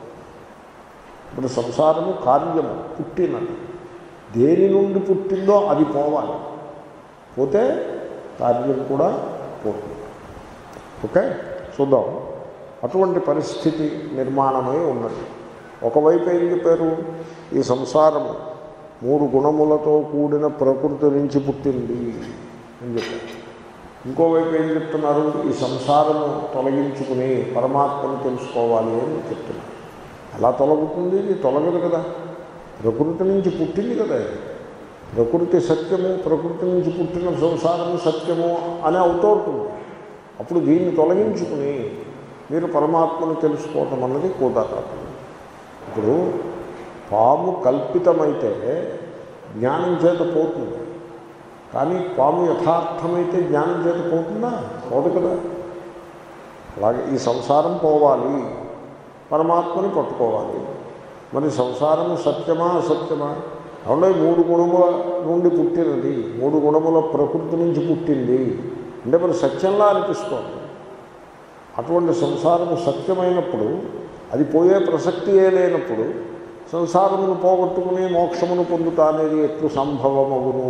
S1: ఇప్పుడు సంసారము కార్యము పుట్టినది దేని నుండి పుట్టిందో అది పోవాలి పోతే కార్యం కూడా పోతుంది ఓకే చూద్దాం అటువంటి పరిస్థితి నిర్మాణమై ఉన్నది ఒకవైపు ఏం చెప్పారు ఈ సంసారము మూడు గుణములతో కూడిన ప్రకృతి నుంచి పుట్టింది అని చెప్పారు ఇంకోవైపు ఏం చెప్తున్నారు ఈ సంసారము తొలగించుకుని పరమాత్మను తెలుసుకోవాలి అని చెప్తున్నారు ఎలా తొలగుతుంది ఇది తొలగదు కదా ప్రకృతి నుంచి పుట్టింది కదా ఇది ప్రకృతి సత్యము ప్రకృతి నుంచి పుట్టిన సంసారము సత్యము అని అవుతూ ఉంటుంది అప్పుడు దీన్ని తొలగించుకుని మీరు పరమాత్మను తెలుసుకోవటం అన్నది కుదరదు ఇప్పుడు పాము కల్పితమైతే జ్ఞానం చేత పోతుంది కానీ పాము యథార్థమైతే జ్ఞానం చేత పోతుందా పోదు కదా అలాగే ఈ సంసారం పోవాలి పరమాత్మని పట్టుకోవాలి మరి సంసారము సత్యమా అసత్యమా అవునా మూడు గుణముల నుండి పుట్టినది మూడు గుణముల ప్రకృతి నుంచి పుట్టింది అంటే మరి సత్యంలా అనిపిస్తోంది అటువంటి సంసారము సత్యమైనప్పుడు అది పోయే ప్రసక్తియే లేనప్పుడు సంసారమును పోగొట్టుకుని మోక్షమును పొందుతా అనేది ఎట్లు సంభవమగును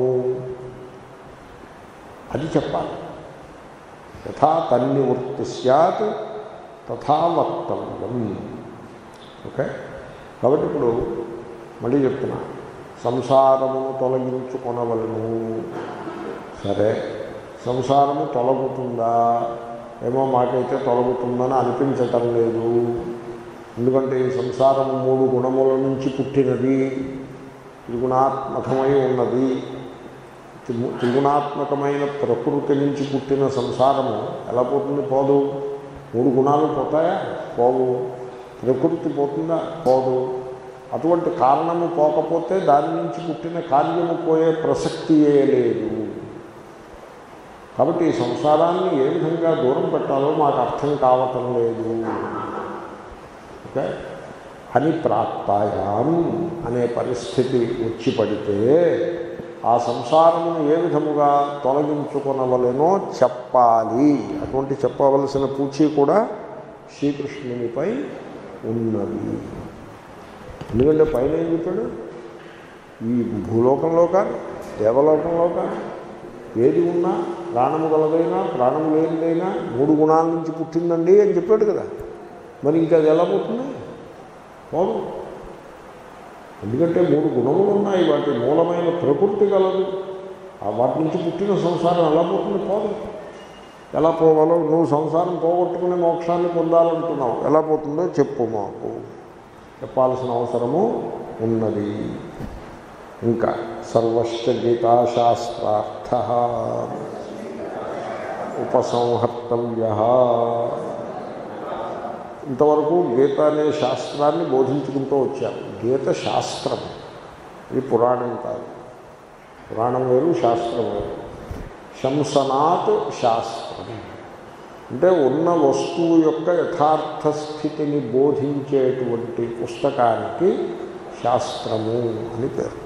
S1: అది చెప్పాలి యథా తన్నివృత్తి సత్ తథా వక్తవ్యం ఓకే కాబట్టి ఇప్పుడు మళ్ళీ చెప్తున్నా సంసారమును తొలగించుకొనవలను సరే సంసారము తొలగుతుందా ఏమో మాకైతే తొలగుతుందని అనిపించటం లేదు ఎందుకంటే ఈ సంసారం మూడు గుణముల నుంచి పుట్టినది త్రిగుణాత్మకమై ఉన్నది త్రిగు- త్రిగుణాత్మకమైన ప్రకృతి నుంచి పుట్టిన సంసారము ఎలా పోతుంది పోదు మూడు గుణాలు పోతాయా పోవు ప్రకృతి పోతుందా పోదు అటువంటి కారణము పోకపోతే దాని నుంచి పుట్టిన కార్యము పోయే ప్రసక్తియే లేదు కాబట్టి ఈ సంసారాన్ని ఏ విధంగా దూరం పెట్టాలో మాకు అర్థం కావటం లేదు ఓకే అని ప్రాప్తాయాం అనే పరిస్థితి వచ్చి పడితే ఆ సంసారమును ఏ విధముగా తొలగించుకొనవలెనో చెప్పాలి అటువంటి చెప్పవలసిన పూచి కూడా శ్రీకృష్ణునిపై ఉన్నది ఎందుకంటే పైన ఏం చెప్పాడు ఈ భూలోకంలో కానీ దేవలోకంలో కానీ ఏది ఉన్నా ప్రాణము గలదైనా ప్రాణము లేనిదైనా మూడు గుణాల నుంచి పుట్టిందండి అని చెప్పాడు కదా మరి ఇంకా అది ఎలా పోతుంది పోదు ఎందుకంటే మూడు గుణములు ఉన్నాయి వాటి మూలమైన ప్రకృతి గలదు ఆ వాటి నుంచి పుట్టిన సంసారం ఎలా పోతుంది పోదు ఎలా పోవాలో నువ్వు సంసారం పోగొట్టుకుని మోక్షాన్ని పొందాలంటున్నావు ఎలా పోతుందో చెప్పు మాకు చెప్పాల్సిన అవసరము ఉన్నది ఇంకా సర్వశ్చ గీతాశాస్త్రార్థ ఉపసంహర్తవ్య ఇంతవరకు గీత అనే శాస్త్రాన్ని బోధించుకుంటూ వచ్చారు గీత శాస్త్రం ఇది పురాణం కాదు పురాణం వేరు శాస్త్రం వేరు శంసనాత్ శాస్త్రం అంటే ఉన్న వస్తువు యొక్క యథార్థ స్థితిని బోధించేటువంటి పుస్తకానికి శాస్త్రము అని పేరు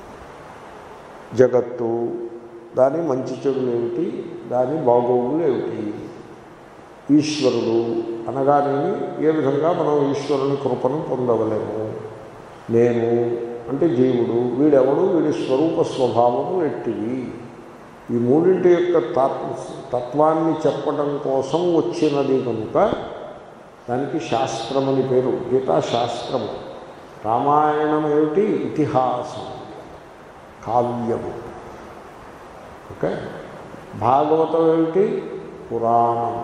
S1: జగత్తు దాని మంచి చెడులు ఏమిటి దాని బాగోగులు ఏమిటి ఈశ్వరుడు అనగానేమి ఏ విధంగా మనం ఈశ్వరుని కృపను పొందవలేము నేను అంటే జీవుడు వీడెవడు వీడి స్వరూప స్వభావము ఎట్టివి ఈ మూడింటి యొక్క తత్ తత్వాన్ని చెప్పడం కోసం వచ్చినది కనుక దానికి శాస్త్రం అని పేరు గీతా శాస్త్రము రామాయణం ఏమిటి ఇతిహాసం కావ్యము ఓకే భాగవతం ఏమిటి పురాణము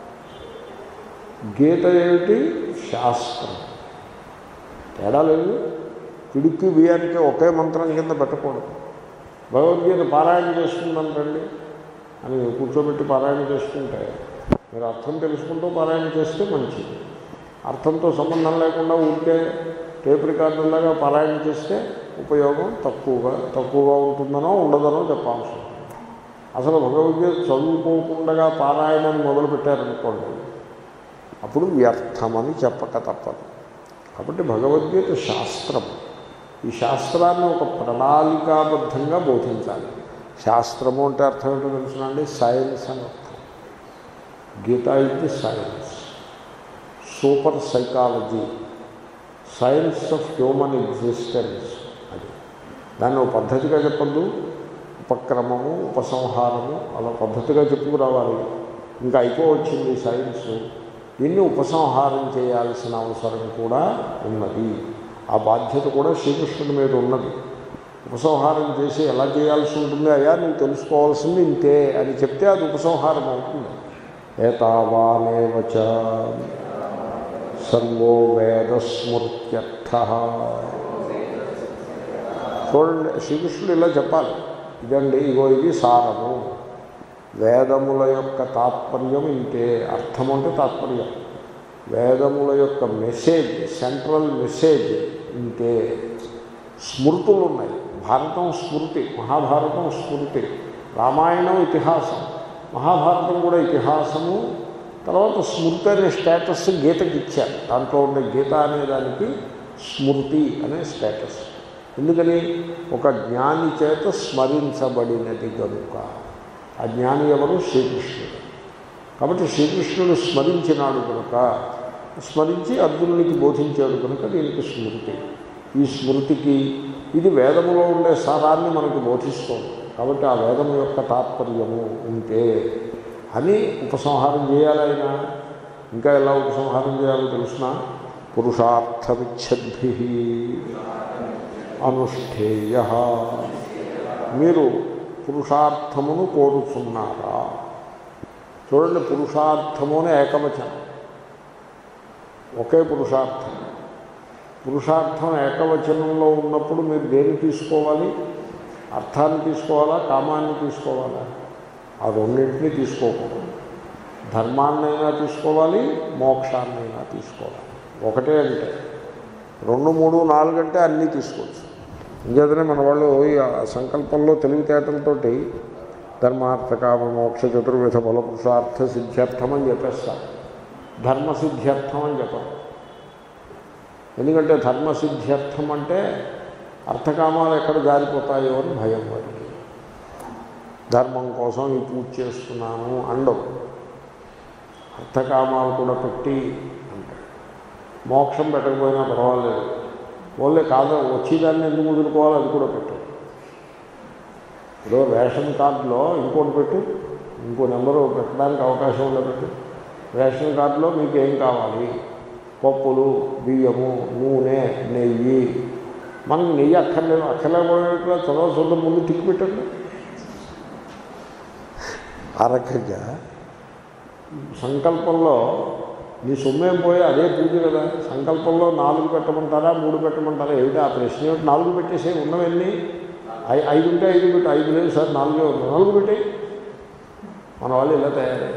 S1: గీత ఏమిటి శాస్త్రం తేడా లేదు పిడికి బియ్యానికి ఒకే మంత్రం కింద పెట్టకూడదు భగవద్గీత పారాయణ చేసుకుందంటండి అని కూర్చోబెట్టి పారాయణ చేసుకుంటే మీరు అర్థం తెలుసుకుంటూ పారాయణ చేస్తే మంచిది అర్థంతో సంబంధం లేకుండా ఊరికే టేప్ రికార్డులాగా పారాయణ చేస్తే ఉపయోగం తక్కువగా తక్కువగా ఉంటుందనో ఉండదనో చెప్పాల్సి ఉంటుంది అసలు భగవద్గీత చదువుకోకుండా పారాయణం మొదలుపెట్టారనుకోండి అప్పుడు వ్యర్థమని చెప్పక తప్పదు కాబట్టి భగవద్గీత శాస్త్రం ఈ శాస్త్రాన్ని ఒక ప్రణాళికాబద్ధంగా బోధించాలి శాస్త్రము అంటే అర్థం ఏంటో తెలుసునండి సైన్స్ అని అర్థం గీత ఇది science super psychology science of human existence అది దాన్ని ఒక పద్ధతిగా చెప్పద్దు ఉపక్రమము ఉపసంహారము అలా పద్ధతిగా చెప్పుకురావాలి ఇంకా అయిపోవచ్చింది సైన్స్ దీన్ని ఉపసంహారం చేయాల్సిన అవసరం కూడా ఉన్నది ఆ బాధ్యత కూడా శ్రీకృష్ణుడి మీద ఉన్నది ఉపసంహారం చేసి ఎలా చేయాల్సి ఉంటుంది అయ్యా నువ్వు తెలుసుకోవాల్సింది ఇంతే అని చెప్తే అది ఉపసంహారం అవుతుంది ఏతావానేవచ సర్వో వేదస్మృత్యర్థ చూడండి శ్రీకృష్ణుడు ఇలా చెప్పాలి ఇదండి ఇగో ఇది సారము వేదముల యొక్క తాత్పర్యం ఇంతే అర్థం అంటే తాత్పర్యం వేదముల యొక్క మెసేజ్ సెంట్రల్ మెసేజ్ ఇంతే స్మృతులు ఉన్నాయి భారతం స్మృతి మహాభారతం స్మృతి రామాయణం ఇతిహాసం మహాభారతం కూడా ఇతిహాసము తర్వాత స్మృతి అనే స్టేటస్ గీతకి ఇచ్చారు దాంట్లో ఉండే గీత అనే దానికి స్మృతి అనే స్టేటస్ ఎందుకని ఒక జ్ఞాని చేత స్మరించబడినది కనుక ఆ జ్ఞాని ఎవరు శ్రీకృష్ణుడు కాబట్టి శ్రీకృష్ణుడు స్మరించినాడు కనుక స్మరించి అర్జునునికి బోధించాడు కనుక దీనికి స్మృతి ఈ స్మృతికి ఇది వేదములో ఉండే సారాన్ని మనకు బోధిస్తుంది కాబట్టి ఆ వేదం యొక్క తాత్పర్యము ఉంటే అని ఉపసంహారం చేయాలైనా ఇంకా ఎలా ఉపసంహారం చేయాలో తెలుసిన పురుషార్థ విచ్ఛద్భి అనుష్ఠేయ మీరు పురుషార్థమును కోరుచున్నారా చూడండి పురుషార్థము అని ఏకవచనం ఒకే పురుషార్థం పురుషార్థం ఏకవచనంలో ఉన్నప్పుడు మీరు దేన్ని తీసుకోవాలి అర్థాన్ని తీసుకోవాలా కామాన్ని తీసుకోవాలా ఆ రెండింటినీ తీసుకోకూడదు ధర్మాన్నైనా తీసుకోవాలి మోక్షాన్నైనా తీసుకోవాలి ఒకటే అంటే రెండు మూడు నాలుగు అంటే అన్నీ తీసుకోవచ్చు ఇంకేతనే మన వాళ్ళు ఈ సంకల్పంలో తెలివితేటలతోటి ధర్మార్థ కామ మోక్ష చతుర్విధ బల పురుషార్థ సిద్ధ్యర్థం అని చెప్పేస్తారు ధర్మ సిద్ధ్యర్థం అని చెప్పరు ఎందుకంటే ధర్మ సిద్ధ్యర్థం అంటే అర్థకామాలు ఎక్కడ జారిపోతాయో అని భయం వాడికి ధర్మం కోసం ఈ పూజ చేస్తున్నాను అండవు అర్థకామాలు కూడా పెట్టి అంటాడు మోక్షం పెట్టకపోయినా పర్వాలేదు ఓన్లీ కాదు వచ్చేదాన్ని ఎందుకు వదులుకోవాలో అది కూడా పెట్టు ఇప్పుడు రేషన్ కార్డులో ఇంకోటి పెట్టు ఇంకో నెంబరు పెట్టడానికి అవకాశం ఉందో పెట్టు రేషన్ కార్డులో మీకు ఏం కావాలి పప్పులు బియ్యము నూనె నెయ్యి మనకి నెయ్యి అక్కర్లేదు అక్కర్లేకపోయినట్టుగా చదవ చూద్దాం ముందు టిక్ పెట్టండి ఆ రకంగా సంకల్పంలో నీ సొమ్మేం పోయి అదే పూజ కదా సంకల్పంలో నాలుగు పెట్టమంటారా మూడు పెట్టమంటారా ఏమిటి ఆ ప్రశ్న ఏమిటి నాలుగు పెట్టేసే ఉన్నవన్నీ ఐ- ఐదు ఉంటే ఐదు పెట్టు ఐదు లేదు సార్ నాలుగే ఉంది నాలుగు పెట్టి మన వాళ్ళు ఇలా తయారయ్యారు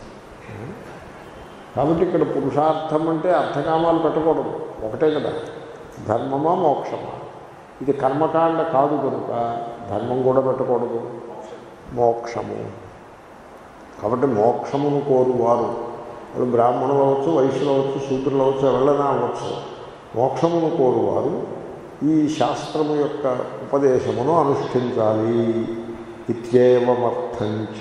S1: కాబట్టి ఇక్కడ పురుషార్థం అంటే అర్థకామాలు పెట్టకూడదు ఒకటే కదా ధర్మమా మోక్షమా ఇది కర్మకాండ కాదు కనుక ధర్మం కూడా పెట్టకూడదు మోక్షము కాబట్టి మోక్షమును కోరువారు వాళ్ళు బ్రాహ్మణులు అవ్వచ్చు వైశ్యులు అవ్వచ్చు శూద్రులు అవ్వచ్చు ఎవరైనా అవ్వచ్చు మోక్షమును కోరువారు ఈ శాస్త్రము యొక్క ఉపదేశమును అనుష్ఠించాలి ఇత్యేవమర్థంచ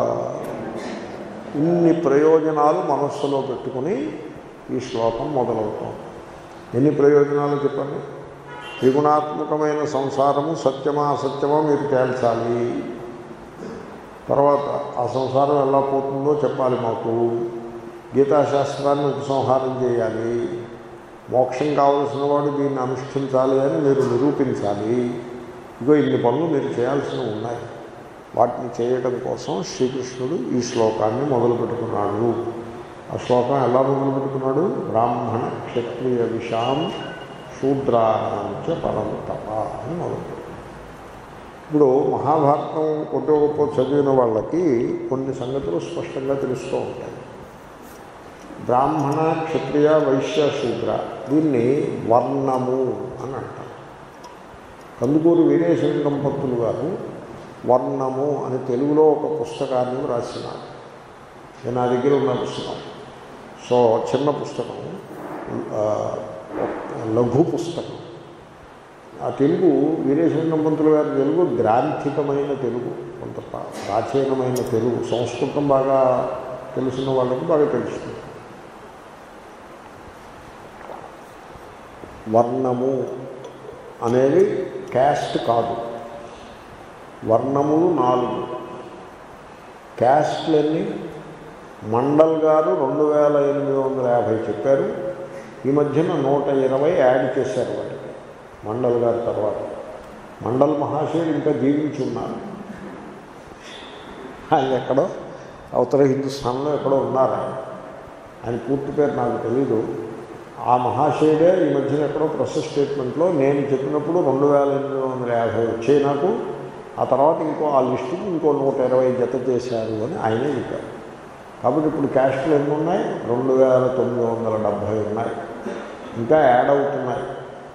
S1: ఇన్ని ప్రయోజనాలు మనస్సులో పెట్టుకుని ఈ శ్లోకం మొదలవుతుంది ఎన్ని ప్రయోజనాలు చెప్పండి త్రిగుణాత్మకమైన సంసారము సత్యమా అసత్యమా మీరు తేల్చాలి తర్వాత ఆ సంసారం ఎలా పోతుందో చెప్పాలి మాకు గీతాశాస్త్రాన్ని ఉపసంహారం చేయాలి మోక్షం కావలసిన వాడు దీన్ని అనుష్ఠించాలి అని మీరు నిరూపించాలి ఇగో ఇన్ని పనులు మీరు చేయాల్సినవి ఉన్నాయి వాటిని చేయడం కోసం శ్రీకృష్ణుడు ఈ శ్లోకాన్ని మొదలుపెట్టుకున్నాడు ఆ శ్లోకం ఎలా మొదలుపెట్టుకున్నాడు బ్రాహ్మణ క్షత్రియ విషాం శూద్రాణాంచ పరం తప అని మొదలుపెట్టాడు ఇప్పుడు మహాభారతం కొద్ది గొప్ప చదివిన వాళ్ళకి కొన్ని సంగతులు స్పష్టంగా తెలుస్తూ ఉంటాయి బ్రాహ్మణ క్షత్రియ వైశ్య శూద్ర దీన్ని వర్ణము అని అంటారు కందుకూరు వీరేశలింగం పంతులు గారు వర్ణము అని తెలుగులో ఒక పుస్తకాన్ని రాసినారు ఇది నా దగ్గర ఉన్న పుస్తకం సో చిన్న పుస్తకం ఆ, లఘు పుస్తకం ఆ తెలుగు వీరేశలింగం పంతులు గారి తెలుగు గ్రాంథికమైన తెలుగు కొంత ప్రా- ప్రాచీనమైన తెలుగు సంస్కృతం బాగా తెలిసిన వాళ్ళకి బాగా తెలుస్తుంది వర్ణము అనేది క్యాస్ట్ కాదు వర్ణములు నాలుగు క్యాస్ట్లన్నీ మండల్ గారు రెండు వేల ఎనిమిది వందల యాభై చెప్పారు ఈ మధ్యన నూట ఇరవై యాడ్ చేశారు వాటికి మండల్ గారి తర్వాత మండల్ మహాశయుడు ఇంకా జీవించి ఉన్నారు ఆయన ఎక్కడో అవతల హిందుస్థాన్లో ఎక్కడో ఉన్నారు ఆయన ఆయన పూర్తి పేరు నాకు తెలీదు ఆ మహాశయుడే ఈ మధ్యన ఎక్కడో ప్రెస్ స్టేట్మెంట్లో నేను చెప్పినప్పుడు రెండు వేల ఎనిమిది వందల యాభై వచ్చాయి నాకు ఆ తర్వాత ఇంకో ఆ లిస్టుకి ఇంకో నూట ఇరవై జత చేశారు అని ఆయనే చెప్పారు కాబట్టి ఇప్పుడు క్యాస్ట్లు ఎన్ని ఉన్నాయి రెండు వేల తొమ్మిది వందల డెబ్భై ఉన్నాయి ఇంకా యాడ్ అవుతున్నాయి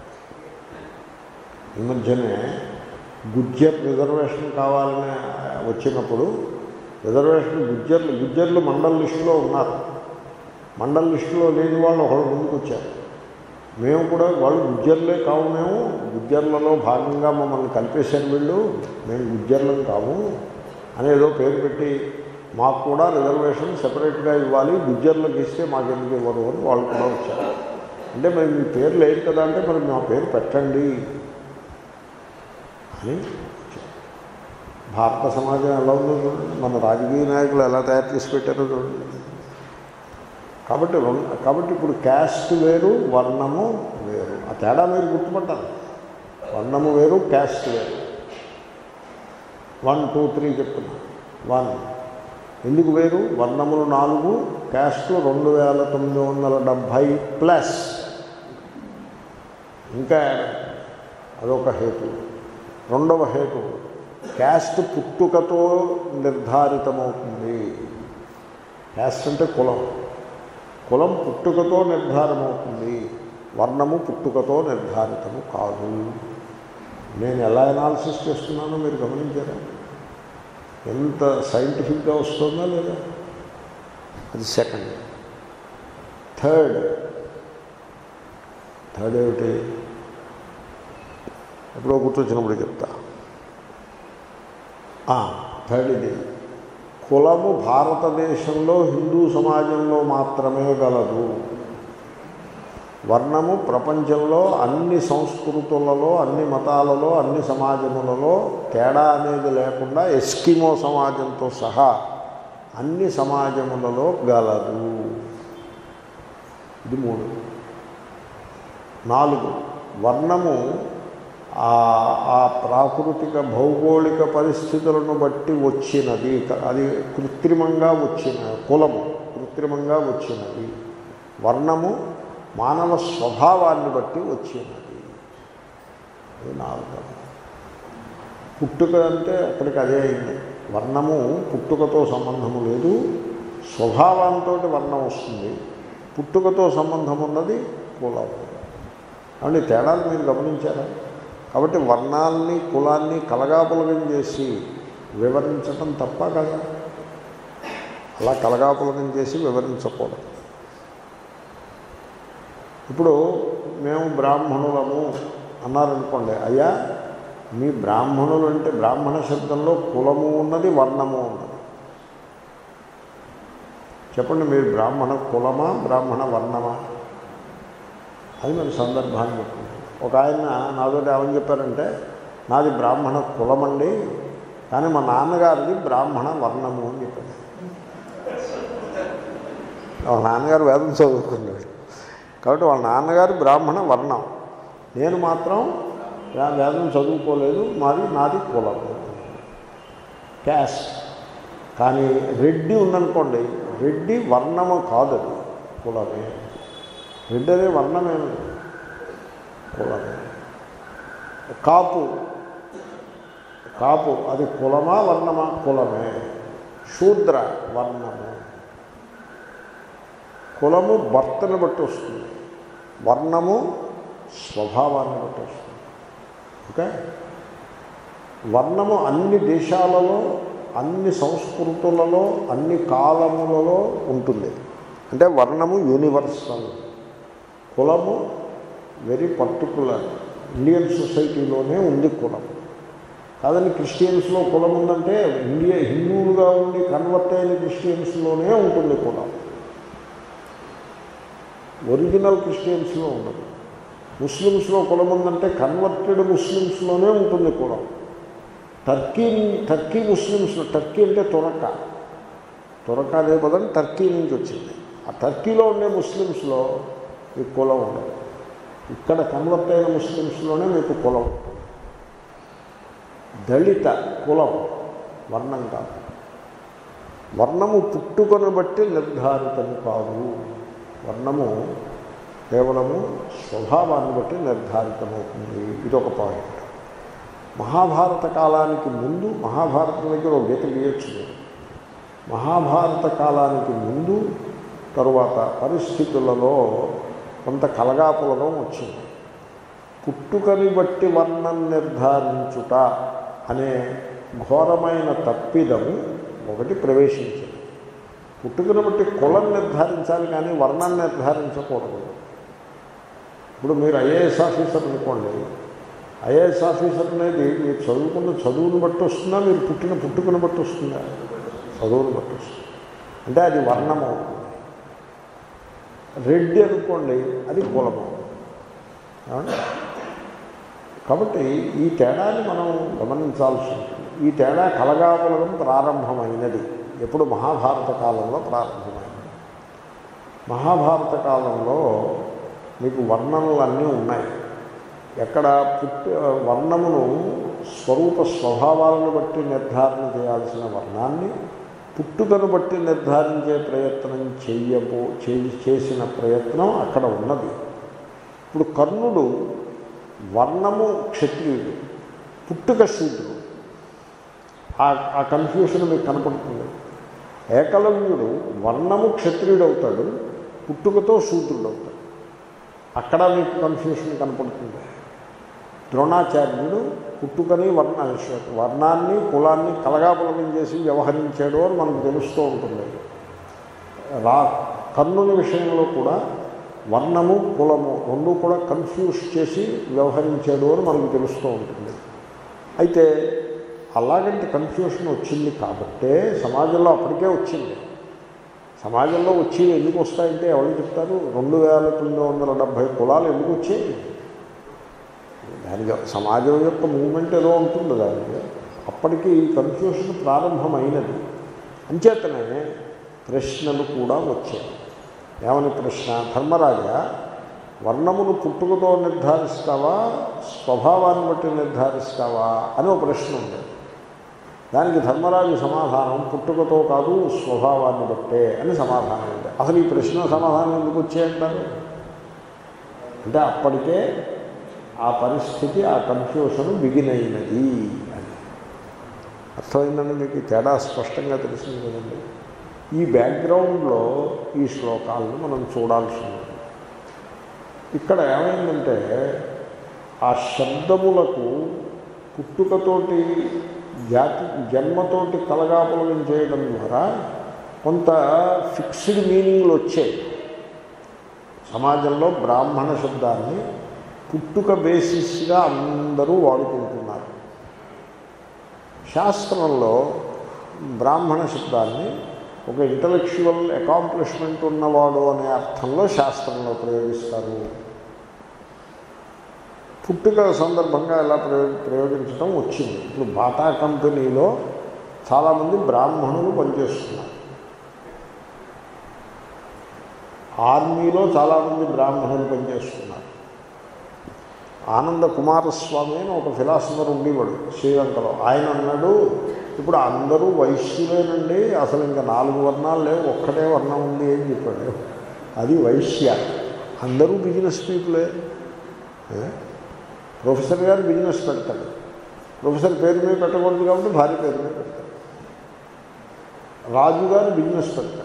S1: ఈ మధ్యనే గుజ్జర్ రిజర్వేషన్ కావాలని వచ్చినప్పుడు రిజర్వేషన్ గుజ్జర్లు గుజ్జర్లు మండల్ లిస్టులో ఉన్నారు మండల్ లిస్టులో లేని వాళ్ళు ఒకళ్ళు ముందుకు వచ్చారు మేము కూడా వాళ్ళు గుజ్జర్లే కావు మేము గుజ్జర్లలో భాగంగా మమ్మల్ని కలిపేశారు వీళ్ళు మేము గుజ్జర్లం కాము అని ఏదో పేరు పెట్టి మాకు కూడా రిజర్వేషన్ సెపరేట్గా ఇవ్వాలి గుజ్జర్లకు ఇస్తే మాకు ఎందుకు ఇవ్వరు అని వాళ్ళు కూడా వచ్చారు అంటే మరి మీ పేరు లేదు కదా అంటే మరి మా పేరు పెట్టండి అని భారత సమాజం ఎలా ఉందో చూడండి మన రాజకీయ నాయకులు ఎలా తయారు చేసి పెట్టారో చూడండి కాబట్టి రెండు కాబట్టి ఇప్పుడు క్యాస్ట్ వేరు వర్ణము వేరు ఆ తేడా మీరు గుర్తుపట్టాలి వర్ణము వేరు క్యాస్ట్ వేరు వన్ టూ త్రీ చెప్తున్నా వన్ ఎందుకు వేరు వర్ణములు నాలుగు క్యాస్ట్లు రెండు వేల తొమ్మిది వందల డెబ్భై ప్లస్ ఇంకా అదొక హేతు రెండవ హేతు క్యాస్ట్ పుట్టుకతో నిర్ధారితమవుతుంది క్యాస్ట్ అంటే కులం కులం పుట్టుకతో నిర్ధారమవుతుంది వర్ణము పుట్టుకతో నిర్ధారితము కాదు నేను ఎలా అనాలిసిస్ చేస్తున్నానో మీరు గమనించారా ఎంత సైంటిఫిక్గా వస్తుందా లేదా అది సెకండ్ థర్డ్ థర్డ్ ఏమిటి ఎప్పుడో గుర్తొచ్చినప్పుడు చెప్తా థర్డ్ ఇది కులము భారతదేశంలో హిందూ సమాజంలో మాత్రమే గలదు వర్ణము ప్రపంచంలో అన్ని సంస్కృతులలో అన్ని మతాలలో అన్ని సమాజములలో తేడా అనేది లేకుండా ఎస్కిమో సమాజంతో సహా అన్ని సమాజములలో గలదు ఇది మూడు నాలుగు వర్ణము ఆ- ఆ ప్రాకృతిక భౌగోళిక పరిస్థితులను బట్టి వచ్చినది అది కృత్రిమంగా వచ్చిన కులము కృత్రిమంగా వచ్చినది వర్ణము మానవ స్వభావాన్ని బట్టి వచ్చినది అది నాలుగు పుట్టుక అంటే అక్కడికి అదే అయింది వర్ణము పుట్టుకతో సంబంధము లేదు స్వభావంతో వర్ణం వస్తుంది పుట్టుకతో సంబంధం ఉన్నది కులము కాబట్టి తేడాలు మీరు గమనించారా కాబట్టి వర్ణాల్ని కులాన్ని కలగాపులగం చేసి వివరించటం తప్ప కదా అలా కలగాపులగం చేసి వివరించకూడదు ఇప్పుడు మేము బ్రాహ్మణులము అన్నారనుకోండి అయ్యా మీ బ్రాహ్మణులు అంటే బ్రాహ్మణ శబ్దంలో కులము ఉన్నది వర్ణము ఉన్నది చెప్పండి మీరు బ్రాహ్మణ కులమా బ్రాహ్మణ వర్ణమా అది మరి సందర్భాన్ని బట్టి ఒక ఆయన నాతో ఏమని చెప్పారంటే నాది బ్రాహ్మణ కులమండి కానీ మా నాన్నగారిది బ్రాహ్మణ వర్ణము అని చెప్పాడు వాళ్ళ నాన్నగారు వేదం చదువుకున్నాడు కాబట్టి వాళ్ళ నాన్నగారు బ్రాహ్మణ వర్ణం నేను మాత్రం వే- వేదం చదువుకోలేదు మాది నాది కులం క్యాస్ట్ కానీ రెడ్డి ఉందనుకోండి రెడ్డి వర్ణము కాదు అది కులమే రెడ్డి అనే వర్ణమేమి కులమే కాపు కాపు అది కులమా వర్ణమా కులమే శూద్ర వర్ణము కులము భర్తను బట్టి వస్తుంది వర్ణము స్వభావాన్ని బట్టి వస్తుంది ఓకే వర్ణము అన్ని దేశాలలో అన్ని సంస్కృతులలో అన్ని కాలములలో ఉంటుంది అంటే వర్ణము యూనివర్సల్ కులము వెరీ పర్టికులర్ ఇండియన్ సొసైటీలోనే ఉంది కులం కాదని క్రిస్టియన్స్లో కులం ఉందంటే ఇండియా హిందువులుగా ఉండి కన్వర్ట్ అయిన క్రిస్టియన్స్లోనే ఉంటుంది కులం ఒరిజినల్ క్రిస్టియన్స్లో ఉండదు ముస్లిమ్స్లో కులం ఉందంటే కన్వర్టెడ్ ముస్లిమ్స్లోనే ఉంటుంది కులం టర్కీ టర్కీ ముస్లిమ్స్లో టర్కీ అంటే తురక తురక అనే పదం టర్కీ నుంచి వచ్చింది ఆ టర్కీలో ఉండే ముస్లిమ్స్లో మీకు కులం ఉండదు ఇక్కడ కన్వర్ట్ అయిన ముస్లిమ్స్లోనే మీకు కులం ఉంటుంది దళిత కులం వర్ణం కాదు వర్ణము పుట్టుకొని బట్టి నిర్ధారితము కాదు వర్ణము కేవలము స్వభావాన్ని బట్టి నిర్ధారితమవుతుంది ఇది ఒక పాయింట్ మహాభారత కాలానికి ముందు మహాభారతం దగ్గర ఒక గీత గీయచ్చు మీరు. మహాభారత కాలానికి ముందు తరువాత పరిస్థితులలో కొంత కలగాపులగం వచ్చింది పుట్టుకని బట్టి వర్ణం నిర్ధారించుట అనే ఘోరమైన తప్పిదము ఒకటి ప్రవేశించింది పుట్టుకను బట్టి కులం నిర్ధారించాలి కానీ వర్ణం నిర్ధారించకూడదు ఇప్పుడు మీరు ఐఏఎస్ ఆఫీసర్ అనుకోండి ఐఏఎస్ ఆఫీసర్ అనేది మీరు చదువుకున్న చదువును బట్టి వస్తుందా మీరు పుట్టిన పుట్టుకను బట్టి వస్తుందా చదువును బట్టి వస్తుంది అంటే అది వర్ణం అవుతుంది రెడ్డి అనుకోండి అది కులము ఏమండి? కాబట్టి ఈ తేడాన్ని మనం గమనించాల్సి ఉంటుంది ఈ తేడా కలగాపులగం ప్రారంభమైనది ఎప్పుడు మహాభారత కాలంలో ప్రారంభమైనది మహాభారత కాలంలో మీకు వర్ణనలన్నీ ఉన్నాయి ఎక్కడ పుట్టి వర్ణమును స్వరూప స్వభావాలను బట్టి నిర్ధారణ చేయాల్సిన వర్ణాన్ని పుట్టుకను బట్టి నిర్ధారించే ప్రయత్నం చెయ్యబో చేయి చేసిన ప్రయత్నం అక్కడ ఉన్నది ఇప్పుడు కర్ణుడు వర్ణము క్షత్రియుడు పుట్టుక శూద్రుడు ఆ ఆ కన్ఫ్యూషన్ మీకు కనపడుతుంది ఏకలవ్యుడు వర్ణము క్షత్రియుడు అవుతాడు పుట్టుకతో శూద్రుడు అవుతాడు అక్కడ మీకు కన్ఫ్యూషన్ కనపడుతుంది ద్రోణాచార్యుడు పుట్టుకని వర్ణ వర్ణాన్ని కులాన్ని కలగాపులగం చేసి వ్యవహరించాడు అని మనకు తెలుస్తూ ఉంటుంది రా కర్ణుని విషయంలో కూడా వర్ణము కులము రెండు కూడా కన్ఫ్యూజ్ చేసి వ్యవహరించాడు అని మనకు తెలుస్తూ ఉంటుంది అయితే అలాగంటి కన్ఫ్యూషన్ వచ్చింది కాబట్టే సమాజంలో అప్పటికే వచ్చింది సమాజంలో వచ్చి ఎందుకు వస్తాయంటే ఎవరు చెప్తారు రెండు వేల తొమ్మిది వందల డెబ్భై కులాలు ఎందుకు వచ్చాయి దానికి సమాజం యొక్క మూమెంట్ ఏదో ఉంటుంది దానికి అప్పటికి ఈ కన్ఫ్యూషన్ ప్రారంభమైనది అంచేతనే ప్రశ్నలు కూడా వచ్చాయి ఏమని ప్రశ్న ధర్మరాజా వర్ణమును పుట్టుకతో నిర్ధారిస్తావా స్వభావాన్ని బట్టి నిర్ధారిస్తావా అని ఒక ప్రశ్న ఉంది దానికి ధర్మరాజు సమాధానం పుట్టుకతో కాదు స్వభావాన్ని బట్టే అని సమాధానం ఉంది అసలు ఈ ప్రశ్న సమాధానం ఎందుకు వచ్చాయంటారు అంటే అప్పటికే ఆ పరిస్థితి ఆ కన్ఫ్యూషన్ బిగిన్ అయినది అని అర్థమైందండి మీకు ఈ తేడా స్పష్టంగా తెలిసింది కదండి ఈ బ్యాక్గ్రౌండ్లో ఈ శ్లోకాలను మనం చూడాల్సి ఉంది ఇక్కడ ఏమైందంటే ఆ శబ్దములకు పుట్టుకతోటి జాతి జన్మతోటి కలగాపులగం చేయడం ద్వారా కొంత ఫిక్స్డ్ మీనింగ్లు వచ్చాయి సమాజంలో బ్రాహ్మణ శబ్దాన్ని పుట్టుక బేసిస్గా అందరూ వాడుకుంటున్నారు శాస్త్రంలో బ్రాహ్మణ శబ్దాన్ని ఒక ఇంటలెక్చువల్ అకాంప్లిష్మెంట్ ఉన్నవాడు అనే అర్థంలో శాస్త్రంలో ప్రయోగిస్తారు పుట్టుక సందర్భంగా ఎలా ప్రయోగ ప్రయోగించడం వచ్చింది ఇప్పుడు బాటా కంపెనీలో చాలామంది బ్రాహ్మణులు పనిచేస్తున్నారు ఆర్మీలో చాలామంది బ్రాహ్మణులు పనిచేస్తున్నారు ఆనంద కుమారస్వామి అని ఒక ఫిలాసఫర్ ఉండేవాడు శ్రీలంకలో ఆయన అన్నాడు ఇప్పుడు అందరూ వైశ్యులేనండి అసలు ఇంకా నాలుగు వర్ణాలు లేవు ఒక్కటే వర్ణం ఉంది అని చెప్పాడు అది వైశ్య అందరూ బిజినెస్ పీపులే ఏ? ప్రొఫెసర్ గారు బిజినెస్ పెడతాడు ప్రొఫెసర్ పేరు మీద పెట్టకూడదు కాబట్టి భార్య పేరు మీద పెడతాడు రాజు గారు బిజినెస్ పెడతాడు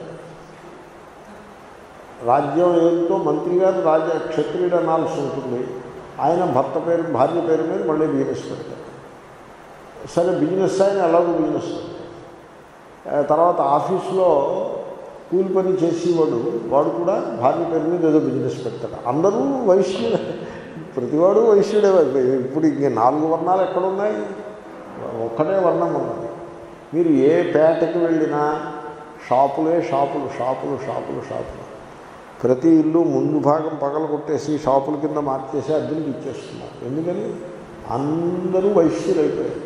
S1: రాజ్యం ఏమిటో మంత్రి గారు రాజ క్షత్రియుడు అనాల్సి ఉంటుంది ఆయన భర్త పేరు భార్య పేరు మీద మళ్ళీ బిజినెస్ పెడతాడు సరే బిజినెస్ ఆయన ఎలాగో బిజినెస్ పెడతాడు ఆ తర్వాత ఆఫీస్లో కూలి పని చేసేవాడు వాడు కూడా భార్య పేరు మీద ఏదో బిజినెస్ పెడతాడు అందరూ వైశ్యుడే ప్రతివాడు వైశ్యుడే ఇప్పుడు ఇంక నాలుగు వర్ణాలు ఎక్కడున్నాయి ఒక్కటే వర్ణం ఉన్నది మీరు ఏ పేటకి వెళ్ళినా షాపులే షాపులు షాపులు షాపులు షాపులు ప్రతి ఇల్లు ముందు భాగం పగల కొట్టేసి షాపుల కింద మార్చేసి అద్దెలకు ఇచ్చేస్తున్నారు ఎందుకని అందరూ వైశ్యులైపోయారు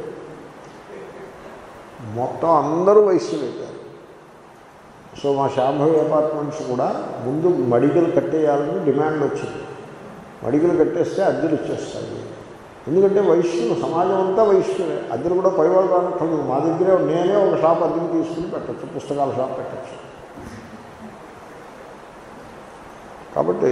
S1: మొత్తం అందరూ వైశ్యులైపోయారు సో మా శాంభవి అపార్ట్మెంట్స్ కూడా ముందు మడికలు కట్టేయాలని డిమాండ్ వచ్చింది మడికలు కట్టేస్తే అద్దెలు ఇచ్చేస్తాయి ఎందుకంటే వైశ్యులు సమాజం అంతా వైశ్యులే అద్దెలు కూడా పైవాళ్ళు రానక్కర్లేదు మా దగ్గరే నేనే ఒక షాప్ అద్దెలు తీసుకుని పెట్టచ్చు పుస్తకాల షాప్ పెట్టచ్చు కాబట్టి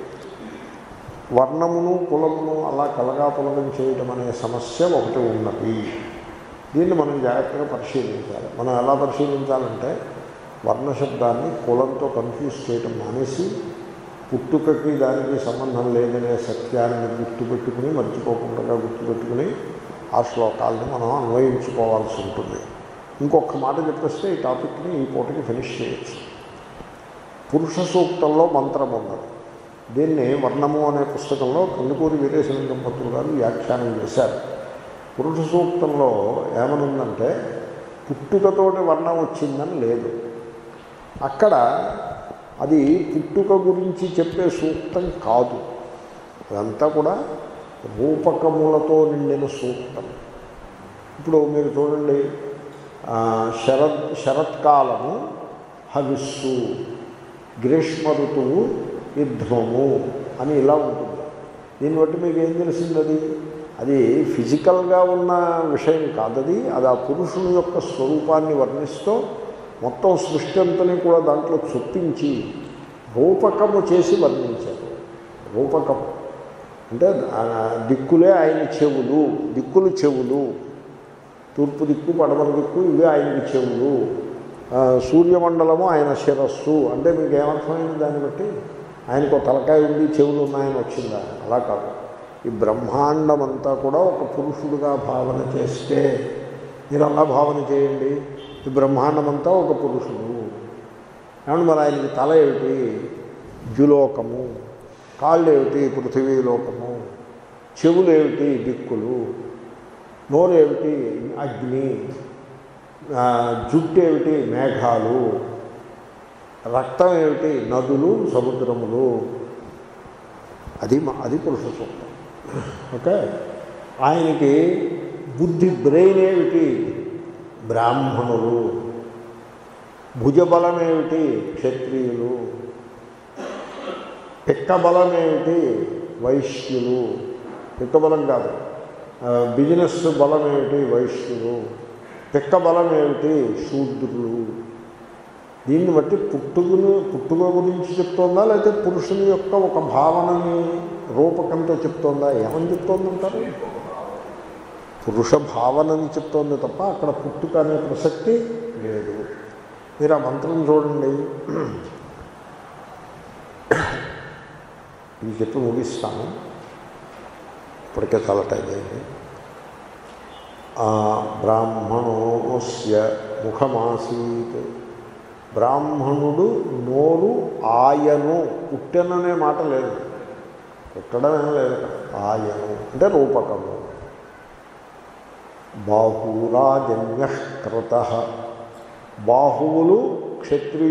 S1: వర్ణమును కులమును అలా కలగాపులగం చేయడం అనే సమస్య ఒకటి ఉన్నది దీన్ని మనం జాగ్రత్తగా పరిశీలించాలి మనం ఎలా పరిశీలించాలంటే వర్ణశబ్దాన్ని కులంతో కన్ఫ్యూజ్ చేయటం మానేసి పుట్టుకకి దానికి సంబంధం లేదనే సత్యాన్ని గుర్తుపెట్టుకుని మర్చిపోకుండా గుర్తుపెట్టుకుని ఆ శ్లోకాలను మనం అన్వయించుకోవాల్సి ఉంటుంది ఇంకొక మాట చెప్పేస్తే ఈ టాపిక్ని ఈ పూటకి ఫినిష్ చేయొచ్చు పురుష సూక్తంలో మంత్రం ఉన్నది దీన్ని వర్ణము అనే పుస్తకంలో కందుకూరి వీరేశలింగం పంతులు గారు వ్యాఖ్యానం చేశారు పురుష సూక్తంలో ఏమనుందంటే పుట్టుకతోటి వర్ణం వచ్చిందని లేదు అక్కడ అది పుట్టుక గురించి చెప్పే సూక్తం కాదు అదంతా కూడా రూపకములతో నిండిన సూక్తం ఇప్పుడు మీరు చూడండి ఆ, శరత్ శరత్కాలము హవిస్సు గ్రీష్మ ఋతువు యుద్ధము అని ఇలా ఉంటుంది దీన్ని బట్టి మీకు ఏం తెలిసింది అది అది ఫిజికల్గా ఉన్న విషయం కాదది అది ఆ పురుషుని యొక్క స్వరూపాన్ని వర్ణిస్తూ మొత్తం సృష్టి అంతని కూడా దాంట్లో చొప్పించి రూపకము చేసి వర్ణించారు రూపకము అంటే ఆ దిక్కులే ఆయన చెవులు దిక్కులు చెవులు తూర్పు దిక్కు పడమర దిక్కు ఇవే ఆయనకి చెవులు ఆ, సూర్యమండలము ఆయన శిరస్సు అంటే మీకు ఏమర్థమైంది దాన్ని బట్టి ఆయనకు ఒక తలకాయ ఉంది చెవులు ఉన్నాయని వచ్చిందా అలా కాదు ఈ బ్రహ్మాండం అంతా కూడా ఒక పురుషుడుగా భావన చేస్తే మీరు అలా భావన చేయండి ఈ బ్రహ్మాండం అంతా ఒక పురుషుడు ఏమంటే మరి ఆయనకి తల ఏమిటి ద్యులోకము కాళ్ళు ఏమిటి పృథివీలోకము చెవులు ఏమిటి దిక్కులు నోరు ఏమిటి అగ్ని ఆ, జుట్టు ఏమిటి మేఘాలు రక్తం ఏమిటి నదులు సముద్రములు అది మ- అది పురుష సూక్తం ఓకే ఆయనకి బుద్ధి బ్రెయిన్ ఏమిటి బ్రాహ్మణులు భుజబలం ఏమిటి క్షత్రియులు పిక్కబలం ఏమిటి వైశ్యులు పిక్కబలం కాదు ఆ, బిజినెస్ బలం ఏమిటి వైశ్యులు పిక్క బలం ఏమిటి శూద్రులు దీన్ని బట్టి పుట్టుకుని పుట్టుక గురించి చెప్తోందా లేకపోతే పురుషుని యొక్క ఒక భావనని రూపకంతో చెప్తోందా ఏమని చెప్తోందంటారు పురుష భావనని చెప్తోంది తప్ప అక్కడ పుట్టుక అనే ప్రసక్తి లేదు మీరు ఆ మంత్రం చూడండి ఇది చెప్పి ముగిస్తాను ఇప్పటికే చాలా టైం అయింది ఆ బ్రాహ్మణోస్య ముఖమాసీత్ బ్రాహ్మణుడు నోరు ఆయను పుట్టెననే మాట లేదు పుట్టడం ఏం లేదు అక్కడ. ఆయను అంటే రూపకము బాహురాజన్యకృత బాహువులు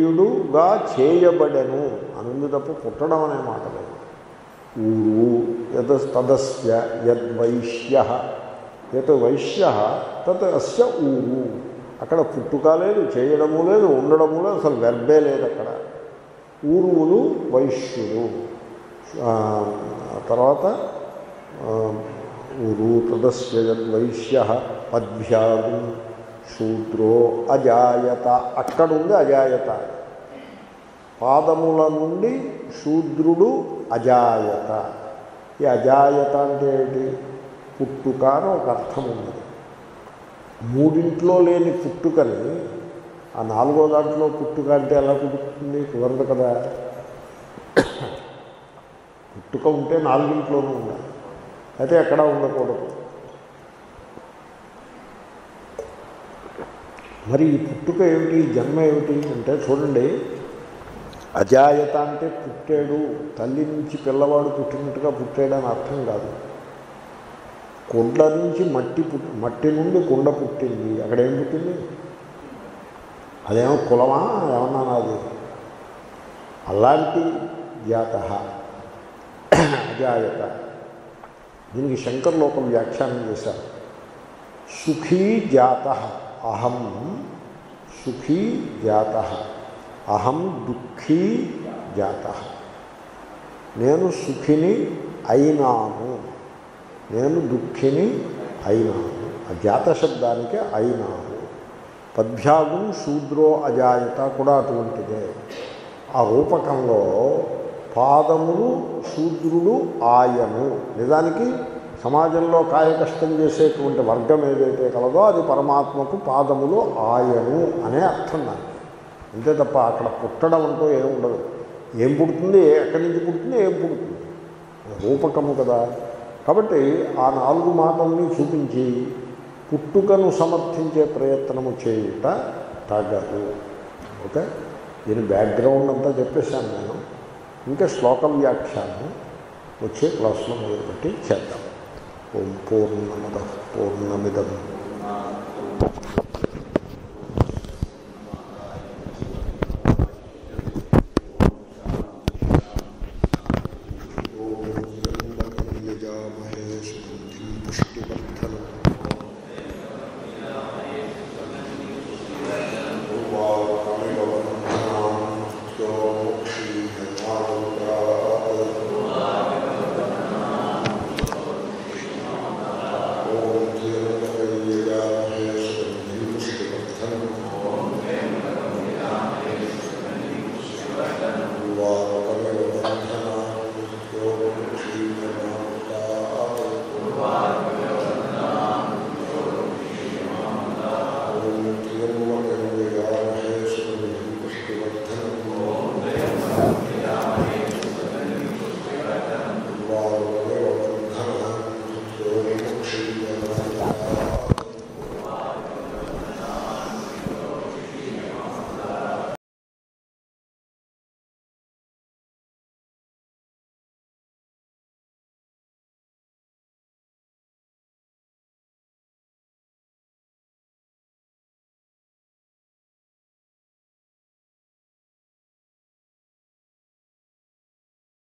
S1: క్షత్రియుడుగా చేయబడెను అనుంది తప్ప పుట్టడం అనే మాట లేదు ఊరు యద్ తదస్య యద్వైశ్య యత్ వైశ్య తత్ అస్య ఊరు అక్కడ పుట్టుక లేదు చేయడము లేదు ఉండడము లేదు అసలు వెర్బే లేదు అక్కడ ఊరువులు వైశ్యులు ఆ, తర్వాత ఆ, ఊరు తదస్య యద్వైశ్య పద్భ్యాగు శూద్రో అజాయత అక్కడ ఉంది అజాయత పాదముల నుండి శూద్రుడు అజాయత ఈ అజాయత అంటే ఏంటి పుట్టుక అని ఒక అర్థం ఉన్నది మూడింట్లో లేని పుట్టుకని ఆ నాలుగో దాంట్లో పుట్టుక అంటే ఎలా పుట్టుతుంది కుదరదు కదా పుట్టుక ఉంటే నాలుగింట్లోనూ ఉండాలి అయితే ఎక్కడా ఉండకూడదు మరి ఈ పుట్టుక ఏమిటి ఈ జన్మ ఏమిటి అంటే చూడండి అజాయత అంటే పుట్టాడు తల్లి నుంచి పిల్లవాడు పుట్టినట్టుగా పుట్టాడని అర్థం కాదు కుండ నుంచి మట్టి పుట్ మట్టి నుండి కుండ పుట్టింది అక్కడ ఏం పుట్టింది అదేమో కులమా ఏమన్నా నాది అలాంటి జాత అజాయత దీనికి శంకర్లు ఒక వ్యాఖ్యానం చేశారు సుఖీ జాత అహం సుఖీ జాత అహం దుఃఖీ జాత నేను సుఖిని అయినాను నేను దుఃఖిని అయినాను ఆ జాత శబ్దానికి అయినాను పద్భ్యాగం శూద్రో అజాయత కూడా అటువంటిదే ఆ రూపకంలో పాదములు శూద్రుడు ఆయను నిజానికి సమాజంలో కాయకష్టం చేసేటువంటి వర్గం ఏదైతే కలదో అది పరమాత్మకు పాదములు ఆయను అనే అర్థం దానికి అంతే తప్ప అక్కడ పుట్టడం అంటూ ఏం ఉండదు ఏం పుడుతుంది ఎక్కడి నుంచి పుడుతుంది ఏం పుడుతుంది రూపకము కదా కాబట్టి ఆ నాలుగు మాటల్ని చూపించి పుట్టుకను సమర్థించే ప్రయత్నము చేయుట తగదు ఓకే దీని బ్యాక్గ్రౌండ్ అంతా చెప్పేశాను నేను ఇంకా శ్లోక వ్యాఖ్యానం వచ్చే క్లాస్లో మొదలుపెట్టి చేద్దాం ఓం పూర్ణమద పూర్ణమిదం